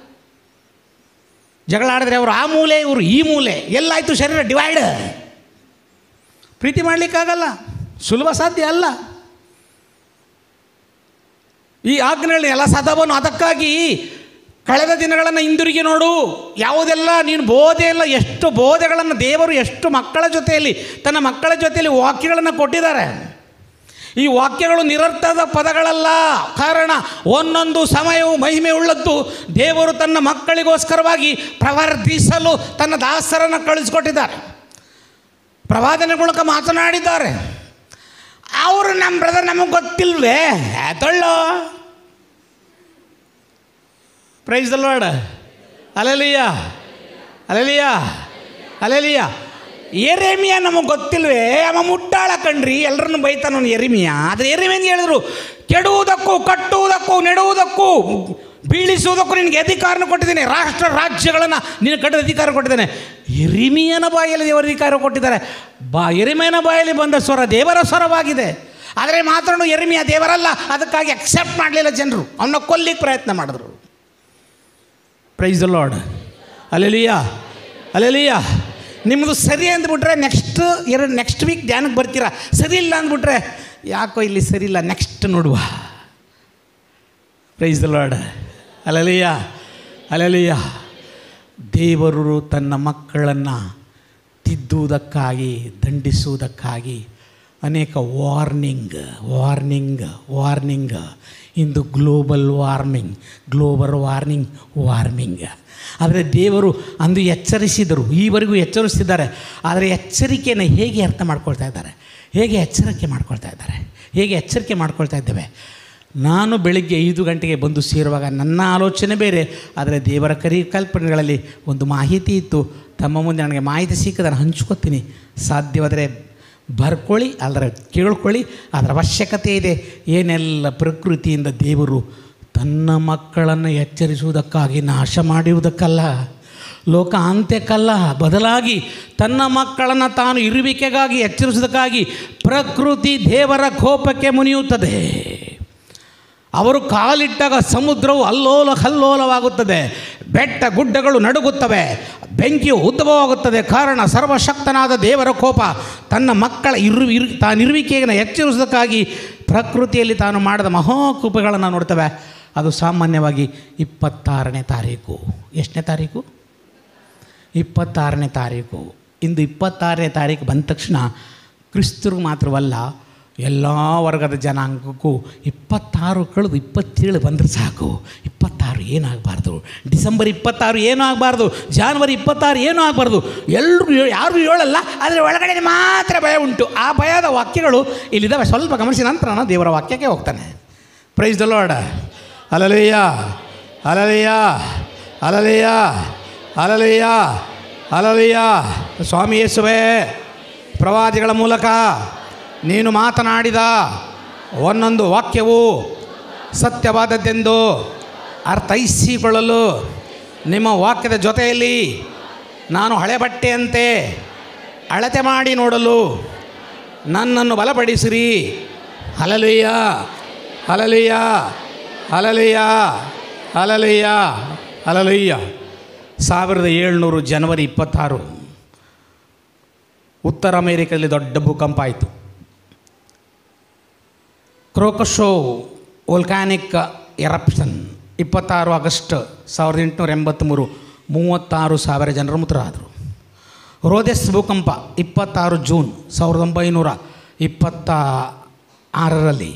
ಜಗಳ ಆಡಿದ್ರೆ ಅವರು ಆ ಮೂಲೆ ಇವರು ಈ ಮೂಲೆ ಎಲ್ಲಾಯಿತು ಶರೀರ ಡಿವೈಡ್ ಪ್ರೀತಿ ಮಾಡಲಿಕ್ಕಾಗಲ್ಲ ಸುಲಭ ಸಾಧ್ಯ ಅಲ್ಲ ಈ ಆಜ್ಞೆಗಳನ್ನ ಎಲ್ಲ ಸದವನು ಅದಕ್ಕಾಗಿ ಕಳೆದ ದಿನಗಳನ್ನು ಹಿಂದಿರುಗಿ ನೋಡು ಯಾವುದೆಲ್ಲ ನೀನು ಬೋಧೆ ಎಲ್ಲ ಎಷ್ಟು ಬೋಧೆಗಳನ್ನು ದೇವರು ಎಷ್ಟು ಮಕ್ಕಳ ಜೊತೆಯಲ್ಲಿ ತನ್ನ ಮಕ್ಕಳ ಜೊತೆಯಲ್ಲಿ ವಾಕ್ಯಗಳನ್ನು ಕೊಟ್ಟಿದ್ದಾರೆ ಈ ವಾಕ್ಯಗಳು ನಿರರ್ಥದ ಪದಗಳಲ್ಲ ಕಾರಣ ಒಂದೊಂದು ಸಮಯವು ಮಹಿಮೆ ಉಳ್ಳದ್ದು ದೇವರು ತನ್ನ ಮಕ್ಕಳಿಗೋಸ್ಕರವಾಗಿ ಪ್ರವರ್ಧಿಸಲು ತನ್ನ ದಾಸರನ್ನು ಕಳಿಸ್ಕೊಟ್ಟಿದ್ದಾರೆ ಪ್ರವಾದನೆ ಮೂಲಕ ಮಾತನಾಡಿದ್ದಾರೆ ಅವರು ನಮ್ಮ ಬ್ರದರ್ ನಮಗೆ ಗೊತ್ತಿಲ್ವೇ ತೊಳ್ಳೋ praise the lord alleluia alleluia alleluia ಎರೆಮಿಯ ನಮಗೆ ಗೊತ್ತಿಲ್ವೇ ಅವ ಮುಟ್ಟಾಳ ಕಣ್ರಿ ಎಲ್ಲರನ್ನು ಬೈತಾನವನು ಎರಿಮಿಯ ಆದರೆ ಎರಿಮಿಯಂಗೆ ಹೇಳಿದ್ರು ಕೆಡುವುದಕ್ಕೂ ಕಟ್ಟುವುದಕ್ಕೂ ನೆಡುವುದಕ್ಕೂ ಬೀಳಿಸುವುದಕ್ಕೂ ನಿನಗೆ ಅಧಿಕಾರನ ಕೊಟ್ಟಿದ್ದೇನೆ ರಾಷ್ಟ್ರ ರಾಜ್ಯಗಳನ್ನು ನಿನಗೆ ಕಟ್ಟದ ಅಧಿಕಾರ ಕೊಟ್ಟಿದ್ದೇನೆ ಎರಿಮಿಯನ ಬಾಯಲ್ಲಿ ದೇವರ ಅಧಿಕಾರ ಕೊಟ್ಟಿದ್ದಾರೆ ಬಾ ಎರಿಮಿಯನ ಬಾಯಲ್ಲಿ ಬಂದ ಸ್ವರ ದೇವರ ಸ್ವರವಾಗಿದೆ ಆದರೆ ಮಾತ್ರ ಎರಿಮಿಯ ದೇವರಲ್ಲ ಅದಕ್ಕಾಗಿ ಅಕ್ಸೆಪ್ಟ್ ಮಾಡಲಿಲ್ಲ ಜನರು ಅವನ್ನ ಕೊಲ್ಲಿಕ್ಕೆ ಪ್ರಯತ್ನ ಮಾಡಿದ್ರು praise the lord alleluia alleluia ನಿಮ್ಮದು ಸರಿ ಅಂದ್ಬಿಟ್ರೆ ನೆಕ್ಸ್ಟ್ ಎರಡು ನೆಕ್ಸ್ಟ್ ವೀಕ್ ಧ್ಯಾನಕ್ಕೆ ಬರ್ತೀರಾ ಸರಿ ಇಲ್ಲ ಅಂದ್ಬಿಟ್ರೆ ಯಾಕೋ ಇಲ್ಲಿ ಸರಿ ಇಲ್ಲ ನೆಕ್ಸ್ಟ್ ನೋಡುವ praise the lord alleluia alleluia ದೇವರು ತನ್ನ ಮಕ್ಕಳನ್ನು ತಿದ್ದುವುದಕ್ಕಾಗಿ ದಂಡಿಸುವುದಕ್ಕಾಗಿ ಅನೇಕ ವಾರ್ನಿಂಗ್ ವಾರ್ನಿಂಗ್ ವಾರ್ನಿಂಗ್ ಇಂದು global warming global warning warming ಆದರೆ ದೇವರು ಅಂದು ಎಚ್ಚರಿಸಿದರು ಈವರೆಗೂ ಎಚ್ಚರಿಸ್ತಿದ್ದಾರೆ ಆದರೆ ಎಚ್ಚರಿಕೆಯನ್ನು ಹೇಗೆ ಅರ್ಥ ಮಾಡ್ಕೊಳ್ತಾ ಇದ್ದಾರೆ ಹೇಗೆ ಎಚ್ಚರಿಕೆ ಮಾಡ್ಕೊಳ್ತಾ ಇದ್ದಾರೆ ಹೇಗೆ ಎಚ್ಚರಿಕೆ ಮಾಡ್ಕೊಳ್ತಾ ಇದ್ದೇವೆ ನಾನು ಬೆಳಿಗ್ಗೆ ಐದು ಗಂಟೆಗೆ ಬಂದು ಸೇರುವಾಗ ನನ್ನ ಆಲೋಚನೆ ಬೇರೆ ಆದರೆ ದೇವರ ಕಲ್ಪನೆಗಳಲ್ಲಿ ಒಂದು ಮಾಹಿತಿ ಇತ್ತು ತಮ್ಮ ಮುಂದೆ ನನಗೆ ಮಾಹಿತಿ ಸಿಕ್ಕದನ್ನು ಹಂಚ್ಕೋತೀನಿ ಸಾಧ್ಯವಾದರೆ ಬರ್ಕೊಳ್ಳಿ ಅದರ ಕೇಳ್ಕೊಳ್ಳಿ ಅದರ ಅವಶ್ಯಕತೆ ಇದೆ ಏನೆಲ್ಲ ಪ್ರಕೃತಿಯಿಂದ ದೇವರು ತನ್ನ ಮಕ್ಕಳನ್ನು ಎಚ್ಚರಿಸುವುದಕ್ಕಾಗಿ ನಾಶ ಮಾಡುವುದಕ್ಕಲ್ಲ ಲೋಕ ಅಂತ್ಯಕ್ಕಲ್ಲ ಬದಲಾಗಿ ತನ್ನ ಮಕ್ಕಳನ್ನು ತಾನು ಇರುವಿಕೆಗಾಗಿ ಎಚ್ಚರಿಸುವುದಕ್ಕಾಗಿ ಪ್ರಕೃತಿ ದೇವರ ಕೋಪಕ್ಕೆ ಮುನಿಯುತ್ತದೆ ಅವರು ಕಾಲಿಟ್ಟಾಗ ಸಮುದ್ರವು ಅಲ್ಲೋಲ ಕಲ್ಲೋಲವಾಗುತ್ತದೆ ಬೆಟ್ಟ ಗುಡ್ಡಗಳು ನಡುಗುತ್ತವೆ ಬೆಂಕಿಯು ಉದ್ಭವವಾಗುತ್ತದೆ ಕಾರಣ ಸರ್ವಶಕ್ತನಾದ ದೇವರ ಕೋಪ ತನ್ನ ಮಕ್ಕಳ ಇರು ಇರು ತಾನಿರುವಿಕೆಯನ್ನು ಎಚ್ಚರಿಸುವುದಕ್ಕಾಗಿ ಪ್ರಕೃತಿಯಲ್ಲಿ ತಾನು ಮಾಡಿದ ಮಹಾಕೃಪೆಗಳನ್ನು ನೋಡ್ತೇವೆ ಅದು ಸಾಮಾನ್ಯವಾಗಿ ಇಪ್ಪತ್ತಾರನೇ ತಾರೀಕು ಎಷ್ಟನೇ ತಾರೀಕು ಇಪ್ಪತ್ತಾರನೇ ತಾರೀಕು ಇಂದು ಇಪ್ಪತ್ತಾರನೇ ತಾರೀಕು ಬಂದ ತಕ್ಷಣ ಕ್ರಿಸ್ತರು ಮಾತ್ರವಲ್ಲ ಎಲ್ಲ ವರ್ಗದ ಜನಾಂಗಕ್ಕೂ ಇಪ್ಪತ್ತಾರು ಕಳೆದು ಇಪ್ಪತ್ತೇಳು ಬಂದರೆ ಸಾಕು ಇಪ್ಪತ್ತಾರು ಏನಾಗಬಾರ್ದು ಡಿಸೆಂಬರ್ ಇಪ್ಪತ್ತಾರು ಏನೂ ಆಗಬಾರ್ದು ಜಾನ್ವರಿ ಇಪ್ಪತ್ತಾರು ಏನೂ ಆಗಬಾರ್ದು ಎಲ್ಲರೂ ಯಾರು ಹೇಳಲ್ಲ ಆದರೆ ಒಳಗಡೆ ಮಾತ್ರ ಭಯ ಉಂಟು ಆ ಭಯದ ವಾಕ್ಯಗಳು ಇಲ್ಲಿದ್ದಾವೆ ಸ್ವಲ್ಪ ಗಮನಿಸಿದ ನಂತರ ನಾನು ದೇವರ ವಾಕ್ಯಕ್ಕೆ ಹೋಗ್ತಾನೆ praise the lord alleluia alleluia alleluia alleluia alleluia ಸ್ವಾಮಿ ಯೇಸುವೆ ಪ್ರವಾದಿಗಳ ಮೂಲಕ ನೀನು ಮಾತನಾಡಿದ ಒಂದೊಂದು ವಾಕ್ಯವು ಸತ್ಯವಾದದ್ದೆಂದು ಅರ್ಥೈಸಿಕೊಳ್ಳಲು ನಿಮ್ಮ ವಾಕ್ಯದ ಜೊತೆಯಲ್ಲಿ ನಾನು ಹಳೆ ಬಟ್ಟೆಯಂತೆ ಅಳತೆ ಮಾಡಿ ನೋಡಲು ನನ್ನನ್ನು ಬಲಪಡಿಸಿರಿ hallelujah hallelujah hallelujah hallelujah hallelujah ಸಾವಿರದ ಏಳ್ನೂರು ಜನವರಿ ಇಪ್ಪತ್ತಾರು ಉತ್ತರ ಅಮೇರಿಕದಲ್ಲಿ ದೊಡ್ಡ ಭೂಕಂಪ ಆಯಿತು ಕ್ರೋಕಶೋ ವೋಲ್ಕ್ಯಾನಿಕ್ ಎರಪ್ಷನ್ ಇಪ್ಪತ್ತಾರು ಆಗಸ್ಟ್ ಸಾವಿರದ ಎಂಟುನೂರ ಎಂಬತ್ತ್ಮೂರು ಮೂವತ್ತಾರು ಸಾವಿರ ಜನರು ಮೃತರಾದರು ರೋದೆಸ್ ಭೂಕಂಪ ಇಪ್ಪತ್ತಾರು ಜೂನ್ ಸಾವಿರದ ಒಂಬೈನೂರ ಇಪ್ಪತ್ತ ಆರರಲ್ಲಿ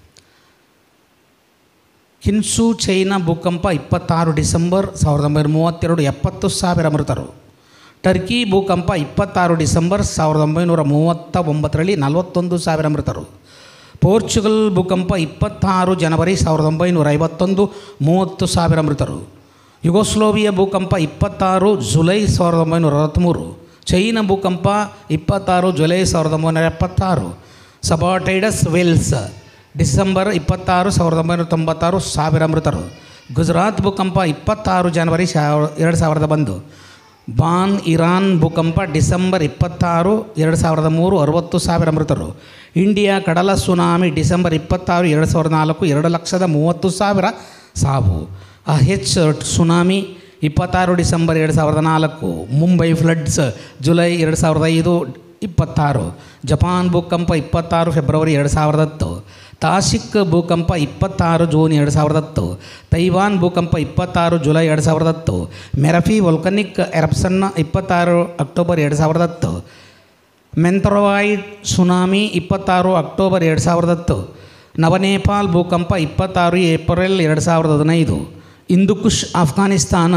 ಕಿನ್ಸು ಚೈನಾ ಭೂಕಂಪ ಇಪ್ಪತ್ತಾರು ಡಿಸೆಂಬರ್ ಸಾವಿರದ ಒಂಬೈನೂರ ಮೂವತ್ತೆರಡು ಎಪ್ಪತ್ತು ಸಾವಿರ ಮೃತರು ಟರ್ಕಿ ಭೂಕಂಪ ಇಪ್ಪತ್ತಾರು ಡಿಸೆಂಬರ್ ಸಾವಿರದ ಒಂಬೈನೂರ ಮೂವತ್ತ ಒಂಬತ್ತರಲ್ಲಿ ನಲವತ್ತೊಂದು ಸಾವಿರ ಮೃತರು ಪೋರ್ಚುಗಲ್ ಭೂಕಂಪ ಇಪ್ಪತ್ತಾರು ಜನವರಿ ಸಾವಿರದ ಒಂಬೈನೂರ ಐವತ್ತೊಂದು ಮೂವತ್ತು ಸಾವಿರ ಮೃತರು ಯುಗೋಸ್ಲೋವಿಯಾ ಭೂಕಂಪ ಇಪ್ಪತ್ತಾರು ಜುಲೈ ಸಾವಿರದ ಒಂಬೈನೂರ ಅರವತ್ತ್ಮೂರು ಚೈನಾ ಭೂಕಂಪ ಇಪ್ಪತ್ತಾರು ಜುಲೈ ಸಾವಿರದ ಒಂಬೈನೂರ ಎಪ್ಪತ್ತಾರು ಸಬಾಟೈಡಸ್ ವೆಲ್ಸ್ ಡಿಸೆಂಬರ್ ಇಪ್ಪತ್ತಾರು ಸಾವಿರದ ಒಂಬೈನೂರ ತೊಂಬತ್ತಾರು ಸಾವಿರ ಮೃತರು ಗುಜರಾತ್ ಭೂಕಂಪ ಇಪ್ಪತ್ತಾರು ಜನವರಿ ಸಾವಿರ ಎರಡು ಸಾವಿರದ ಒಂದು ಬಾನ್ ಇರಾನ್ ಭೂಕಂಪ ಡಿಸೆಂಬರ್ ಇಪ್ಪತ್ತಾರು ಎರಡು ಸಾವಿರದ ಮೂರು ಅರುವತ್ತು ಸಾವಿರ ಮೃತರು ಇಂಡಿಯಾ ಕಡಲ ಸುನಾಮಿ ಡಿಸೆಂಬರ್ ಇಪ್ಪತ್ತಾರು ಎರಡು ಸಾವಿರದ ನಾಲ್ಕು ಎರಡು ಲಕ್ಷದ ಮೂವತ್ತು ಸಾವಿರ ಸಾವು ಹೆಚ್ ಸುನಾಮಿ ಇಪ್ಪತ್ತಾರು ಡಿಸೆಂಬರ್ ಎರಡು ಸಾವಿರದ ನಾಲ್ಕು ಮುಂಬೈ ಫ್ಲಡ್ಸ್ ಜುಲೈ ಎರಡು ಸಾವಿರದ ಐದು ಇಪ್ಪತ್ತಾರು ಜಪಾನ್ ಭೂಕಂಪ ಇಪ್ಪತ್ತಾರು ಫೆಬ್ರವರಿ ಎರಡು ಸಾವಿರದ ಹತ್ತು ತಾಸಿಕ್ ಭೂಕಂಪ ಇಪ್ಪತ್ತಾರು ಜೂನ್ ಎರಡು ಸಾವಿರದ ಹತ್ತು ತೈವಾನ್ ಭೂಕಂಪ ಇಪ್ಪತ್ತಾರು ಜುಲೈ ಎರಡು ಸಾವಿರದ ಹತ್ತು ಮೆರಫಿ ವೊಲ್ಕನಿಕ್ ಎರಪ್ಸನ್ನ ಇಪ್ಪತ್ತಾರು ಅಕ್ಟೋಬರ್ ಎರಡು ಸಾವಿರದ ಹತ್ತು ಮೆಂಥ್ರವಾಯ್ಡ್ ಸುನಾಮಿ ಇಪ್ಪತ್ತಾರು ಅಕ್ಟೋಬರ್ ಎರಡು ಸಾವಿರದ ಹತ್ತು ನವನೇಪಾಲ್ ಭೂಕಂಪ ಇಪ್ಪತ್ತಾರು ಏಪ್ರಿಲ್ ಎರಡು ಸಾವಿರದ ಹದಿನೈದು ಹಿಂದುಕುಷ್ ಆಫ್ಘಾನಿಸ್ತಾನ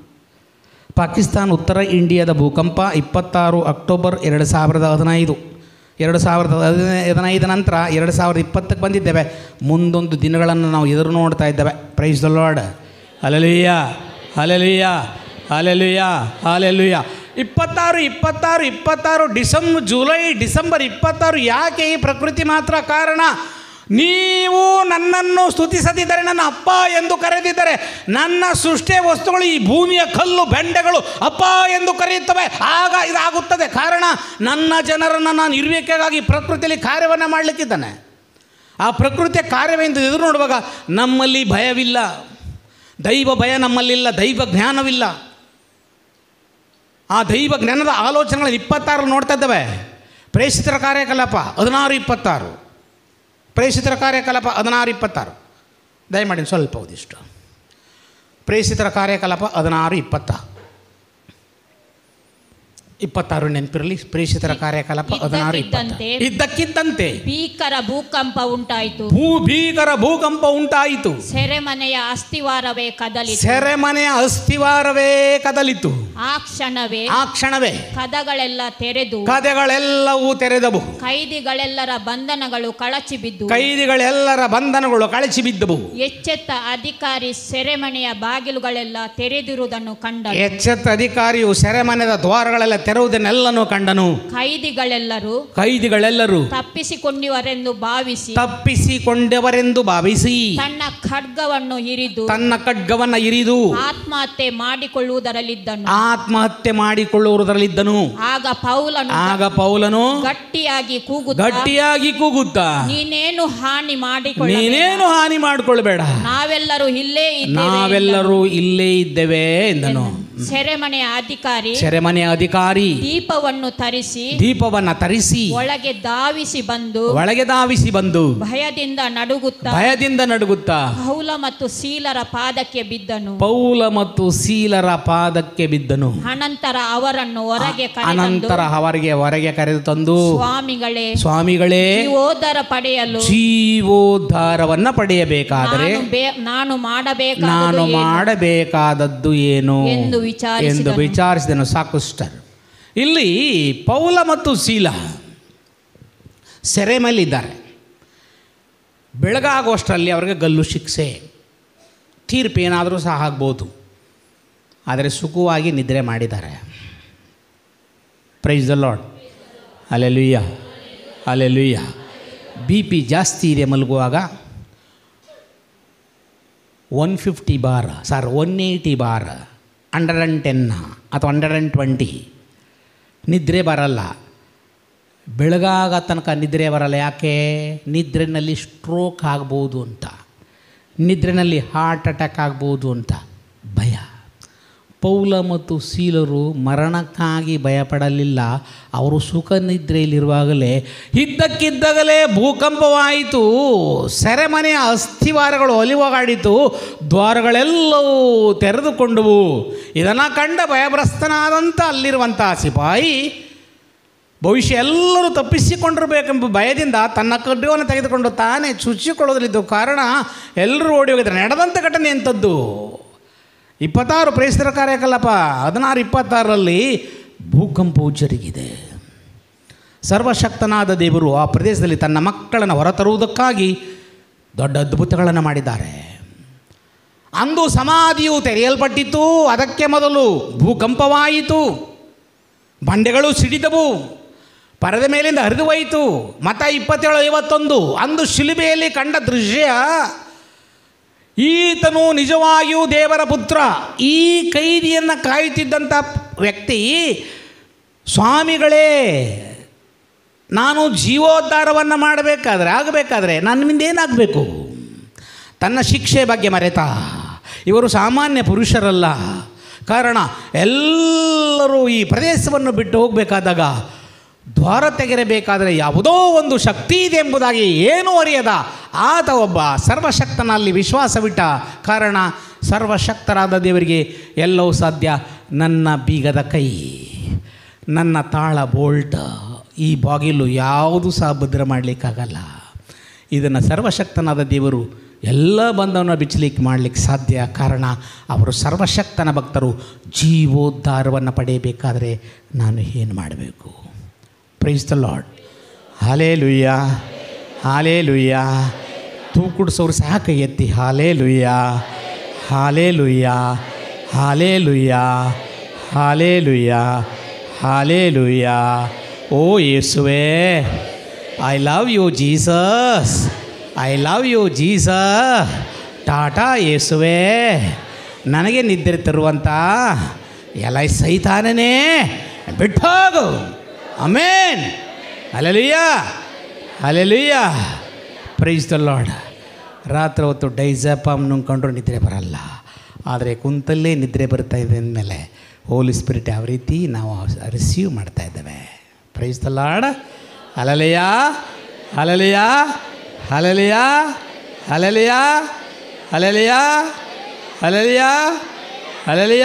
ಪಾಕಿಸ್ತಾನ ಉತ್ತರ ಇಂಡಿಯಾದ ಭೂಕಂಪ ಇಪ್ಪತ್ತಾರು ಅಕ್ಟೋಬರ್ ಎರಡು ಸಾವಿರದ ಹದಿನೈದು ಎರಡು ಸಾವಿರದ ಹದಿನೈ ಹದಿನೈದು ನಂತರ ಎರಡು ಸಾವಿರದ ಇಪ್ಪತ್ತಕ್ಕೆ ಬಂದಿದ್ದೇವೆ ಮುಂದೊಂದು ದಿನಗಳನ್ನು ನಾವು ಎದುರು ನೋಡ್ತಾ ಇದ್ದೇವೆ praise the lord alleluia alleluia alleluia alleluia ಇಪ್ಪತ್ತಾರು ಇಪ್ಪತ್ತಾರು ಇಪ್ಪತ್ತಾರು ಡಿಸೆಂಬ್ ಜುಲೈ ಡಿಸೆಂಬರ್ ಇಪ್ಪತ್ತಾರು ಯಾಕೆ ಈ ಪ್ರಕೃತಿ ಮಾತ್ರ ಕಾರಣ ನೀವು ನನ್ನನ್ನು ಸ್ತುತಿಸದಿದ್ದರೆ ನನ್ನ ಅಪ್ಪ ಎಂದು ಕರೆದಿದ್ದರೆ ನನ್ನ ಸೃಷ್ಟಿಯ ವಸ್ತುಗಳು ಈ ಭೂಮಿಯ ಕಲ್ಲು ಬೆಂಡೆಗಳು ಅಪ್ಪ ಎಂದು ಕರೆಯುತ್ತವೆ ಆಗ ಇದಾಗುತ್ತದೆ ಕಾರಣ ನನ್ನ ಜನರನ್ನು ನಾನು ಇರಬೇಕಾಗಿ ಪ್ರಕೃತಿಯಲ್ಲಿ ಕಾರ್ಯವನ್ನು ಮಾಡಲಿಕ್ಕಿದ್ದಾನೆ ಆ ಪ್ರಕೃತಿಯ ಕಾರ್ಯವೆಂದು ಎದುರು ನೋಡುವಾಗ ನಮ್ಮಲ್ಲಿ ಭಯವಿಲ್ಲ ದೈವ ಭಯ ನಮ್ಮಲ್ಲಿಲ್ಲ ದೈವ ಜ್ಞಾನವಿಲ್ಲ ಆ ದೈವ ಜ್ಞಾನದ ಆಲೋಚನೆಗಳು ಇಪ್ಪತ್ತಾರು ನೋಡ್ತಾ ಇದ್ದಾವೆ ಪ್ರೇಷಿತರ ಕಾರ್ಯಕಲಾಪ ಹದಿನಾರು ಇಪ್ಪತ್ತಾರು ಪ್ರೇಷಿತರ ಕಾರ್ಯಕಲಾಪ ಹದಿನಾರು ಇಪ್ಪತ್ತಾರು ದಯಮಾಡಿ ಸ್ವಲ್ಪ ಓದಿಷ್ಟು ಪ್ರೇಷಿತರ ಕಾರ್ಯಕಲಾಪ ಹದಿನಾರು ಇಪ್ಪತ್ತ ಇಪ್ಪತ್ತಾರು ನೆನಪಿರಲಿ ಪ್ರೇಷಿತರ ಕಾರ್ಯಕಲಾಪ ಹದಿನಾರು ಇಪ್ಪತ್ತ ಇದ್ದಕ್ಕಿದ್ದಂತೆ ಇದ್ದಕ್ಕಿದ್ದಂತೆ ಭೀಕರ ಭೂಕಂಪ ಉಂಟಾಯಿತು ಭೂ ಭೀಕರ ಭೂಕಂಪ ಉಂಟಾಯಿತು ಸೆರೆಮನೆಯ ಅಸ್ಥಿವಾರವೇ ಕದಲಿತು ಸೆರೆಮನೆಯ ಅಸ್ಥಿವಾರವೇ ಕದಲಿತು ಆ ಕ್ಷಣವೇ ಆ ಕ್ಷಣವೇ ಕದಗಳೆಲ್ಲ ತೆರೆದು ಕದೆಗಳೆಲ್ಲವೂ ತೆರೆದವು ಕೈದಿಗಳೆಲ್ಲರ ಬಂಧನಗಳು ಕಳಚಿ ಬಿದ್ದು ಕೈದಿಗಳೆಲ್ಲರ ಬಂಧನಗಳು ಕಳಚಿ ಬಿದ್ದವು ಎಚ್ಚೆತ್ತ ಅಧಿಕಾರಿ ಸೆರೆಮನೆಯ ಬಾಗಿಲುಗಳೆಲ್ಲ ತೆರೆದಿರುವುದನ್ನು ಕಂಡನು ಎಚ್ಚೆತ್ತ ಅಧಿಕಾರಿಯು ಸೆರೆಮನೆಯ ದ್ವಾರಗಳೆಲ್ಲ ತೆರೆಯುವುದನ್ನೆಲ್ಲನೂ ಕಂಡನು ಕೈದಿಗಳೆಲ್ಲರೂ ಕೈದಿಗಳೆಲ್ಲರೂ ತಪ್ಪಿಸಿಕೊಂಡಿವರೆಂದು ಭಾವಿಸಿ ತಪ್ಪಿಸಿಕೊಂಡವರೆಂದು ಭಾವಿಸಿ ತನ್ನ ಖಡ್ಗವನ್ನು ಹಿರಿದು ತನ್ನ ಖಡ್ಗವನ್ನ ಇರಿದು ಆತ್ಮಹತ್ಯೆ ಮಾಡಿಕೊಳ್ಳುವುದರಲ್ಲಿದ್ದನು ಆತ್ಮಹತ್ಯೆ ಮಾಡಿಕೊಳ್ಳುವುದರಲ್ಲಿದ್ದನು ಆಗ ಪೌಲನು ಆಗ ಪೌಲನು ಗಟ್ಟಿಯಾಗಿ ಕೂಗುತ್ತಾ ಗಟ್ಟಿಯಾಗಿ ಕೂಗುತ್ತಾ ನೀನೇನು ಹಾನಿ ಮಾಡಿಕೊಳ್ಳ ನೀನೇನು ಹಾನಿ ಮಾಡಿಕೊಳ್ಬೇಡ ನಾವೆಲ್ಲರೂ ಇಲ್ಲೇ ಇದ್ದೇವೆ ನಾವೆಲ್ಲರೂ ಇಲ್ಲೇ ಇದ್ದೇವೆ ಎಂದನು ಸೆರೆಮನೆಯ ಅಧಿಕಾರಿ ಸೆರೆಮನೆಯ ಅಧಿಕಾರಿ ದೀಪವನ್ನು ತರಿಸಿ ದೀಪವನ್ನ ತರಿಸಿ ಒಳಗೆ ಧಾವಿಸಿ ಬಂದು ಒಳಗೆ ಧಾವಿಸಿ ಬಂದು ಭಯದಿಂದ ನಡುಗುತ್ತಾ ಭಯದಿಂದ ನಡುಗುತ್ತಾ ಪೌಲ ಮತ್ತು ಸೀಲರ ಪಾದಕ್ಕೆ ಬಿದ್ದನು ಪೌಲ ಮತ್ತು ಸೀಲರ ಪಾದಕ್ಕೆ ಬಿದ್ದನು ಅನಂತರ ಅವರನ್ನು ಹೊರಗೆ ಕರೆತಂದು ಅನಂತರ ಅವರಿಗೆ ಹೊರಗೆ ಕರೆದು ತಂದು ಸ್ವಾಮಿಗಳೇ ಸ್ವಾಮಿಗಳೇ ಜೀವೋದ್ಧಾರ ಪಡೆಯಲು ಜೀವೋದ್ಧಾರವನ್ನ ಪಡೆಯಬೇಕಾದರೆ ನಾನು ಬೇ- ನಾನು ಮಾಡಬೇಕಾದ ನಾನು ಮಾಡಬೇಕಾದದ್ದು ಏನು ಎಂದು ಎಂದು ವಿಚಾರಿಸಿದನು. ವಿಚಾರಿಸಿದನು ಸಾಕುಷ್ಟರ್ ಇಲ್ಲಿ ಪೌಲ ಮತ್ತು ಶೀಲ ಸೆರೆ ಮೇಲಿದ್ದಾರೆ ಬೆಳಗಾಗುವಷ್ಟರಲ್ಲಿ ಅವರಿಗೆ ಗಲ್ಲು ಶಿಕ್ಷೆ ತೀರ್ಪು ಏನಾದರೂ ಸಹ ಆಗ್ಬೋದು ಆದರೆ ಸುಖವಾಗಿ ನಿದ್ರೆ ಮಾಡಿದ್ದಾರೆ praise the lord alleluia alleluia B P ಜಾಸ್ತಿ ಇದೆ ಮಲಗುವಾಗ one fifty bar sir one eighty bar hundred and ten ಅಥವಾ ಹಂಡ್ರೆಡ್ ಆ್ಯಂಡ್ ಟ್ವೆಂಟಿ ನಿದ್ರೆ ಬರಲ್ಲ ಬೆಳಗಾಗ ತನಕ ನಿದ್ರೆ ಬರಲ್ಲ ಯಾಕೆ ನಿದ್ರೆನಲ್ಲಿ ಸ್ಟ್ರೋಕ್ ಆಗ್ಬೋದು ಅಂತ ನಿದ್ರೆನಲ್ಲಿ ಹಾರ್ಟ್ ಅಟ್ಯಾಕ್ ಆಗ್ಬೋದು ಅಂತ ಭಯ ಪೌಲ ಮತ್ತು ಸೀಲರು ಮರಣಕ್ಕಾಗಿ ಭಯಪಡಲಿಲ್ಲ ಅವರು ಸುಖ ನಿದ್ರೆಯಲ್ಲಿರುವಾಗಲೇ ಇದ್ದಕ್ಕಿದ್ದಾಗಲೇ ಭೂಕಂಪವಾಯಿತು ಸೆರೆಮನೆಯ ಅಸ್ಥಿವಾರಗಳು ಒಲಿವಾಡಿತು ದ್ವಾರಗಳೆಲ್ಲವೂ ತೆರೆದುಕೊಂಡವು ಇದನ್ನು ಕಂಡ ಭಯಭ್ರಸ್ತನಾದಂಥ ಅಲ್ಲಿರುವಂಥ ಸಿಪಾಯಿ ಭವಿಷ್ಯ ಎಲ್ಲರೂ ತಪ್ಪಿಸಿಕೊಂಡಿರಬೇಕೆಂಬ ಭಯದಿಂದ ತನ್ನ ಕಡ್ಡವನ್ನು ತೆಗೆದುಕೊಂಡು ತಾನೇ ಚುಚ್ಚಿಕೊಳ್ಳೋದ್ರಲ್ಲಿದ್ದು ಕಾರಣ ಎಲ್ಲರೂ ಓಡಿ ಹೋಗಿದ್ದಾರೆ ನಡೆದಂಥ ಘಟನೆ ಎಂಥದ್ದು ಇಪ್ಪತ್ತಾರು ಪ್ರೇಸ್ತರ ಕಾರ್ಯಕಲಾಪ ಹದಿನಾರು ಇಪ್ಪತ್ತಾರರಲ್ಲಿ ಭೂಕಂಪವು ಜರುಗಿದೆ ಸರ್ವಶಕ್ತನಾದ ದೇವರು ಆ ಪ್ರದೇಶದಲ್ಲಿ ತನ್ನ ಮಕ್ಕಳನ್ನು ಹೊರತರುವುದಕ್ಕಾಗಿ ದೊಡ್ಡ ಅದ್ಭುತಗಳನ್ನು ಮಾಡಿದ್ದಾರೆ ಅಂದು ಸಮಾಧಿಯು ತೆರೆಯಲ್ಪಟ್ಟಿತು ಅದಕ್ಕೆ ಮೊದಲು ಭೂಕಂಪವಾಯಿತು ಬಂಡೆಗಳು ಸಿಡಿದವು ಪರದೆ ಮೇಲಿಂದ ಹರಿದು ಹೋಯಿತು ಮತ ಇಪ್ಪತ್ತೇಳು ಐವತ್ತೊಂದು ಅಂದು ಶಿಲುಬೆಯಲ್ಲಿ ಕಂಡ ದೃಶ್ಯ ಈತನು ನಿಜವಾಗಿಯೂ ದೇವರ ಪುತ್ರ ಈ ಕೈದಿಯನ್ನು ಕಾಯುತ್ತಿದ್ದಂಥ ವ್ಯಕ್ತಿ ಸ್ವಾಮಿಗಳೇ ನಾನು ಜೀವೋದ್ಧಾರವನ್ನು ಮಾಡಬೇಕಾದ್ರೆ ಆಗಬೇಕಾದ್ರೆ ನನ್ನಿಂದ ಏನಾಗಬೇಕು ತನ್ನ ಶಿಕ್ಷೆ ಬಗ್ಗೆ ಮರೆತ ಇವರು ಸಾಮಾನ್ಯ ಪುರುಷರಲ್ಲ ಕಾರಣ ಎಲ್ಲರೂ ಈ ಪ್ರದೇಶವನ್ನು ಬಿಟ್ಟು ಹೋಗಬೇಕಾದಾಗ ದ್ವಾರ ತೆಗೆರಬೇಕಾದರೆ ಯಾವುದೋ ಒಂದು ಶಕ್ತಿ ಇದೆ ಎಂಬುದಾಗಿ ಏನೂ ಅರಿಯದ ಆತ ಒಬ್ಬ ಸರ್ವಶಕ್ತನಲ್ಲಿ ವಿಶ್ವಾಸವಿಟ್ಟ ಕಾರಣ ಸರ್ವಶಕ್ತರಾದ ದೇವರಿಗೆ ಎಲ್ಲವೂ ಸಾಧ್ಯ ನನ್ನ ಬೀಗದ ಕೈ ನನ್ನ ತಾಳ ಬೋಲ್ಟ್ ಈ ಬಾಗಿಲು ಯಾವುದು ಸಹ ಭದ್ರ ಮಾಡಲಿಕ್ಕಾಗಲ್ಲ ಇದನ್ನು ಸರ್ವಶಕ್ತನಾದ ದೇವರು ಎಲ್ಲ ಬಂಧವನ್ನು ಬಿಚ್ಚಲಿಕ್ಕೆ ಮಾಡಲಿಕ್ಕೆ ಸಾಧ್ಯ ಕಾರಣ ಅವರು ಸರ್ವಶಕ್ತನ ಭಕ್ತರು ಜೀವೋದ್ಧಾರವನ್ನು ಪಡೆಯಬೇಕಾದರೆ ನಾನು ಏನು ಮಾಡಬೇಕು praise the lord hallelujah hallelujah ತೂಕುಡಿಸೋರು ಸಹ ಕೈ ಎತ್ತಿ ಹಾಲೇ hallelujah hallelujah hallelujah hallelujah hallelujah ಓ ಯೇಸುವೆ I love you Jesus I love you Jesus ಟಾಟಾ ಯೇಸುವೆ ನನಗೆ ನಿದ್ರೆ ತರುವಂಥ ಎಲ್ಲ ಸೈತಾನನೇ ಬಿಟ್ಟೋಗು amen alleluia alleluia praise the lord ರಾತ್ರಿ ಹೊತ್ತು ಡೈಜಪಾಮ್ ನುಂಗ್ಕೊಂಡ್ರು ನಿದ್ರೆ ಬರಲ್ಲ ಆದರೆ ಕುಂತಲ್ಲೇ ನಿದ್ರೆ ಬರ್ತಾ ಇದೆ ಅಂದಮೇಲೆ ಹೋಲಿ ಸ್ಪಿರಿಟ್ ಯಾವ ರೀತಿ ನಾವು ರಿಸೀವ್ ಮಾಡ್ತಾ ಇದ್ದೇವೆ praise the lord alleluia alleluia alleluia alleluia alleluia alleluia alleluia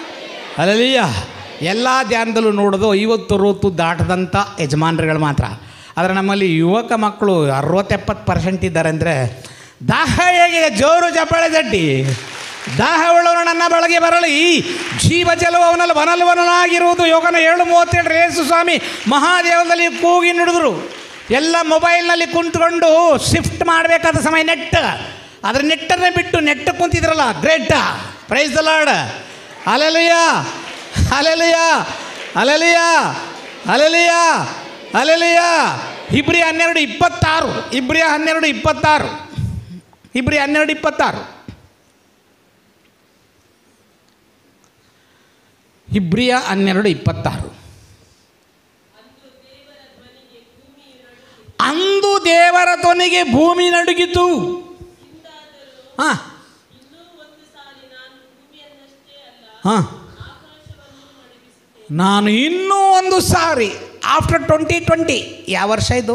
alleluia ಎಲ್ಲ ಧ್ಯಾನದಲ್ಲೂ ನೋಡೋದು ಐವತ್ತು ಅರುವತ್ತು ದಾಟದಂಥ ಯಜಮಾನರುಗಳು ಮಾತ್ರ ಆದರೆ ನಮ್ಮಲ್ಲಿ ಯುವಕ ಮಕ್ಕಳು ಅರವತ್ತೆಪ್ಪತ್ತು ಪರ್ಸೆಂಟ್ ಇದ್ದಾರೆ ಅಂದರೆ ದಾಹ ಹೇಗೆ ಜೋರು ಚಪ್ಪಾಳೆ ಜಟ್ಟಿ ದಾಹ ಉಳ್ಳವನು ನನ್ನ ಬಳಗೆ ಬರಲಿ ಜೀವ ಜಲವು ಅವನಲ್ಲಿ ವನಲ್ವನಾಗಿರುವುದು ಯೋಗನ ಏಳು ಮೂವತ್ತೇಳು ರೇಸು ಸ್ವಾಮಿ ಮಹಾದೇವದಲ್ಲಿ ಕೂಗಿ ನುಡಿದ್ರು ಎಲ್ಲ ಮೊಬೈಲ್ನಲ್ಲಿ ಕುಂತ್ಕೊಂಡು ಶಿಫ್ಟ್ ಮಾಡಬೇಕಾದ ಸಮಯ ನೆಟ್ ಅದ್ರ ನೆಟ್ಟನ್ನೇ ಬಿಟ್ಟು ನೆಟ್ ಕುಂತಿದ್ರಲ್ಲ great praise the lord alleluia alleluia alleluia alleluia alleluia ಇಬ್ರಿ ಹನ್ನೆರಡು ಇಪ್ಪತ್ತಾರು ಇಬ್ರಿಯ ಹನ್ನೆರಡು ಇಪ್ಪತ್ತಾರು ಇಬ್ರಿ ಹನ್ನೆರಡು ಇಪ್ಪತ್ತಾರು ಇಬ್ರಿಯ ಹನ್ನೆರಡು ಇಪ್ಪತ್ತಾರು ಅಂದು ದೇವರ ತೊನೆಗೆ ಭೂಮಿ ನಡುಗಿತು ಹಾಂ ಹಾಂ ನಾನು ಇನ್ನೂ ಒಂದು ಸಾರಿ ಆಫ್ಟರ್ ಟ್ವೆಂಟಿ ಟ್ವೆಂಟಿ ಯಾವ ವರ್ಷ ಇದು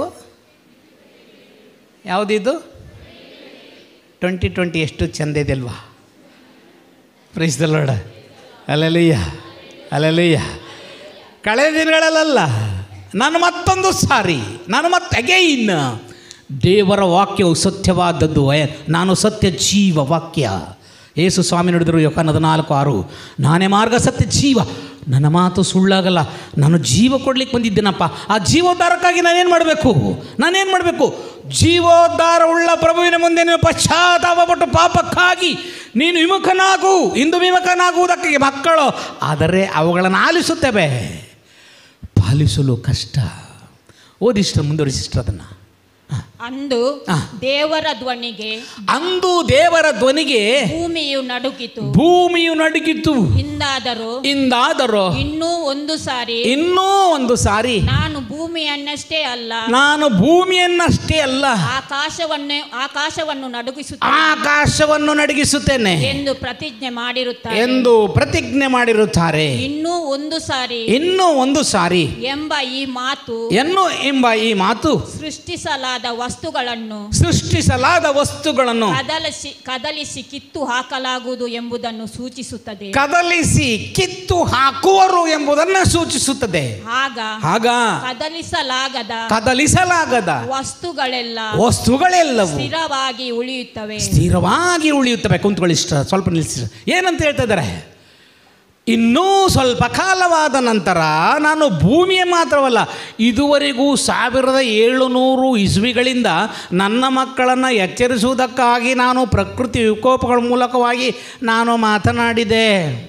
ಯಾವುದಿದು ಟ್ವೆಂಟಿ ಟ್ವೆಂಟಿ ಎಷ್ಟು ಚೆಂದ ಇದೆ ಅಲ್ವಾ praise the lord alleluia alleluia ಕಳೆದ ದಿನಗಳಲ್ಲ ನಾನು ಮತ್ತೊಂದು ಸಾರಿ ನಾನು ಮತ್ತೆ ಅಗೈನ್ ದೇವರ ವಾಕ್ಯವು ಸತ್ಯವಾದದ್ದು ಅಯ- ನಾನು ಸತ್ಯ ಜೀವ ವಾಕ್ಯ ಯೇಸು ಸ್ವಾಮಿ ನುಡಿದರು ಯೋಕಾನ ಹದಿನಾಲ್ಕು ಆರು ನಾನೇ ಮಾರ್ಗ ಸತ್ಯ ಜೀವ ನನ್ನ ಮಾತು ಸುಳ್ಳಾಗಲ್ಲ ನಾನು ಜೀವ ಕೊಡ್ಲಿಕ್ಕೆ ಬಂದಿದ್ದೇನಪ್ಪ ಆ ಜೀವೋದ್ಧಾರಕ್ಕಾಗಿ ನಾನೇನು ಮಾಡಬೇಕು ನಾನೇನು ಮಾಡಬೇಕು ಜೀವೋದ್ಧಾರವುಳ್ಳ ಪ್ರಭುವಿನ ಮುಂದೆ ನೀನು ಪಶ್ಚಾತ್ತಾಪಪಟ್ಟು ಪಾಪಕ್ಕಾಗಿ ನೀನು ವಿಮುಖನಾಗು ಇಂದು ವಿಮುಖನಾಗುವುದಕ್ಕೆ ಮಕ್ಕಳು ಆದರೆ ಅವುಗಳನ್ನು ಆಲಿಸುತ್ತೇವೆ ಪಾಲಿಸಲು ಕಷ್ಟ ಓದಿಷ್ಟ ಮುಂದುವರಿಸಿಷ್ಟ ಅದನ್ನು ಅಂದು ಆ. ದೇವರ ಧ್ವನಿಗೆ ಅಂದು ದೇವರ ಧ್ವನಿಗೆ ಭೂಮಿಯು ನಡುಗಿತು ಭೂಮಿಯು ನಡುಗಿತು ಇಂದಾದರೂ ಇಂದಾದರೂ ಇನ್ನೂ ಒಂದು ಸಾರಿ ಇನ್ನೂ ಒಂದು ಸಾರಿ ನಾನು ಭೂಮಿಯನ್ನಷ್ಟೇ ಅಲ್ಲ ನಾನು ಭೂಮಿಯನ್ನಷ್ಟೇ ಅಲ್ಲ ಆಕಾಶವನ್ನೇ ಆಕಾಶವನ್ನು ನಡುಗಿಸುತ್ತೇನೆ ಆಕಾಶವನ್ನು ನಡಗಿಸುತ್ತೇನೆ ಎಂದು ಪ್ರತಿಜ್ಞೆ ಮಾಡಿರುತ್ತಾರೆ ಎಂದು ಪ್ರತಿಜ್ಞೆ ಮಾಡಿರುತ್ತಾರೆ ಇನ್ನೂ ಒಂದು ಸಾರಿ ಇನ್ನೂ ಒಂದು ಸಾರಿ ಎಂಬ ಈ ಮಾತು ಎನ್ನು ಎಂಬ ಈ ಮಾತು ಸೃಷ್ಟಿಸಲಾದ ವಸ್ತುಗಳನ್ನು ಸೃಷ್ಟಿಸಲಾದ ವಸ್ತುಗಳನ್ನು ಕದಲಿಸಿ ಕದಲಿಸಿ ಕಿತ್ತು ಹಾಕಲಾಗುವುದು ಎಂಬುದನ್ನು ಸೂಚಿಸುತ್ತದೆ ಕದಲಿಸಿ ಕಿತ್ತು ಹಾಕುವರು ಎಂಬುದನ್ನು ಸೂಚಿಸುತ್ತದೆ ಆಗ ಆಗ ಕದಲಿಸಲಾಗದ ಕದಲಿಸಲಾಗದ ವಸ್ತುಗಳೆಲ್ಲ ವಸ್ತುಗಳೆಲ್ಲವೂ ಸ್ಥಿರವಾಗಿ ಉಳಿಯುತ್ತವೆ ಸ್ಥಿರವಾಗಿ ಉಳಿಯುತ್ತವೆ ಕುಂತ್ಕೊಳ್ಳಿ ಇಷ್ಟ ಸ್ವಲ್ಪ ನಿಲ್ಲಿಸಿ ಏನಂತ ಹೇಳ್ತಾ ಇದ್ದಾರೆ ಇನ್ನೂ ಸ್ವಲ್ಪ ಕಾಲವಾದ ನಂತರ ನಾನು ಭೂಮಿಯ ಮಾತ್ರವಲ್ಲ ಇದುವರೆಗೂ ಸಾವಿರದ ಏಳುನೂರು ಇಸ್ವಿಗಳಿಂದ ನನ್ನ ಮಕ್ಕಳನ್ನು ಎಚ್ಚರಿಸುವುದಕ್ಕಾಗಿ ನಾನು ಪ್ರಕೃತಿ ವಿಕೋಪಗಳ ಮೂಲಕವಾಗಿ ನಾನು ಮಾತನಾಡಿದೆ